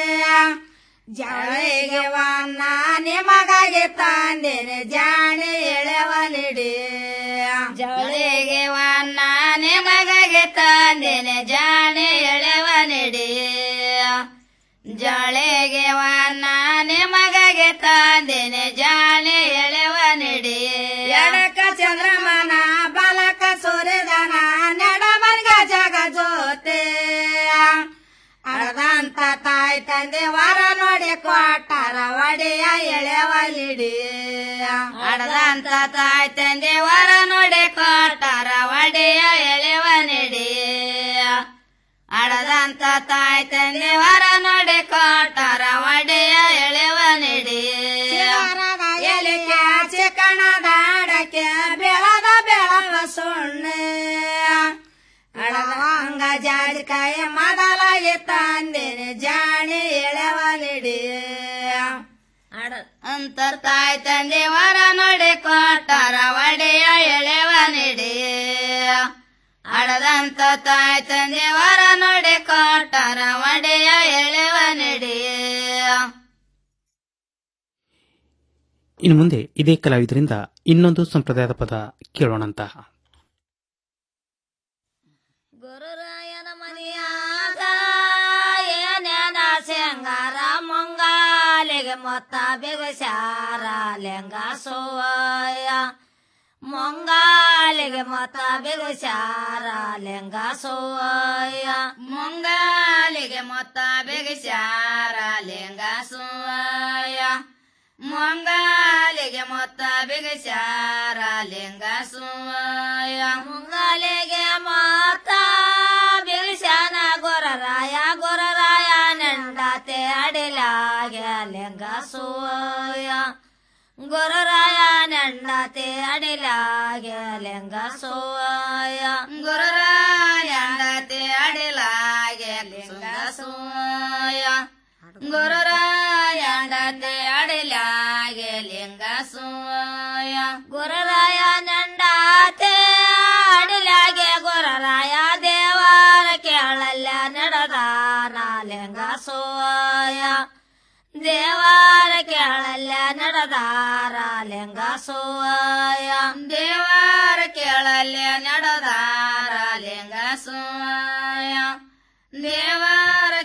ಜವಳಿಗೆ ವನ್ನ ನಿಮಗಾಗಿ ತಂದಿನಿ ಜಾಣಿ ಎಳೆವ ನಿಡಿ ಜವಳಿಗೆ ವನ್ನ ನಿಮಗಾಗಿ ತಂದಿನಿ ಜಾಣಿ ಎಳೆವ ನಿಡಿ ಜವಳಿಗೆ ವನ್ನ ನಿಮಗಾಗಿ ತಂದಿನಿ ಜಾಣಿ ಎಳೆವ ನಿಡಿ ಎಡಕ ಚಂದ್ರಮನ ಬಲಕ ಸೂರ್ಯದನ ನಡಬರ್ಗ ಜಗ ಜ್ಯೋತಿ ಅಡದಂತ ತಾಯಿ ತಂದೆ ವರ ನೋಡಿ ಕೊಟ್ಟಾರ ಒಡೆಯ ಎಳೆವಲಿಡಿ ಅಡದಂತ ತಾಯಿ ತಂದೆ ವರ ನೋಡಿ ಕೊಟ್ಟಾರ ಒಡೆಯ ಎಳೆವ ಹಡದಂತ ತಾಯಿ ತಂದೆವರ ನೋಡಿ ಕೊಟ್ಟಾರ ಒಡೆಯ ಎಳೆವ ನಿಡಿ ಎಲಿಕೆ ಚಿಕಣದ ಅಡಕೆ ಬೆಳದ ಬೆಳವ ಸುಣ್ಣೆ ಅಡವಂಗ ಜಾಜಿಕಾಯಿ ಮೊದಲಾಗಿ ತಂದಿನಿ ಜಾಣಿ ಎಳೆವ ನಿಡಿ ಅಂತ ತಾಯಿ ತಂದೆವರ ನೋಡಿ ಕೊಟ್ಟಾರ ಒಡೆಯ ಎಳೆವ ನಿಡಿ ಅಡದಂತ ತಾಯಿ ತಂದೆವರ ನೋಡಿ ಕೊಟ್ಟಾರ ಒಡೆಯ ಎಳೆವ ನಿಡಿ ಇನ್ನು ಮುಂದೆ ಇದೇ ಕಲಾವಿದರಿಂದ ಇನ್ನೊಂದು ಸಂಪ್ರದಾಯದ ಪದ ಕೇಳೋಣಂತ ಏನೇನ ಶೇಂಗಾರ ಮುಂಗಾಲಿಗೆ ಮೊತ್ತ ಬಿಗುಸಾರ ಲೆಂಗ ಸೋಯ ಮುಂಗಾಲಿಗೆ ಮೊತ್ತ ಬಿಗುಸಾರ ಲೆಂಗ ಸೋಯ ಮುಂಗಾಲಿಗೆ ಮೊತ್ತ ಬಿಗುಸಾರ ಲೆಂಗ ಸೋಯ ಮುಂಗಾಲಿಗೆ ಮೊತ್ತ ಬಿಗುಸಾರ ಲಿಂಗ ಸೋಯ ಮುಂಗಾಲಿಗೆ ಮೊತ್ತ ಬಿಗುಸಾನ ಗೊರರಾಯ ಗೊರರಾಯ ನೆಂಡತೆ ಅಡಿಲಾಗೆ ಲಿಂಗ ಸೋಯ ಗುರುರಾಯ ನೆಂಡತೆ ಅಡಿಲಾಗೆ ಲಿಂಗ ಸೋಯ ಗುರುರಾಯ ನೆಂಡತೆ ಅಡಿಲಾಗೆ ಲಿಂಗ ಸೋಯ ಗುರುರಾಯ ನೆಂಡತೆ ಅಡಿಲಾಗೆ ಲಿಂಗ ಸೋಯ ಗುರುರಾಯ ನೆಂಡತೆ ಅಡಿಲಾಗೆ ಗುರುರಾಯ ದೇವರ ಕೇಳಲ್ಲ ನಡೆದಾನ ಲಿಂಗ ಸೋಯ ದೇವಾರ ಕೇಳಲ್ಲ ನಡೆದಾರ ಲಿಂಗ ಸೋಯ ದೇವಾರ ಕೇಳಲ್ಲ ನಡೆದಾರ ಲಿಂಗ ಸೋಯ ದೇವಾರ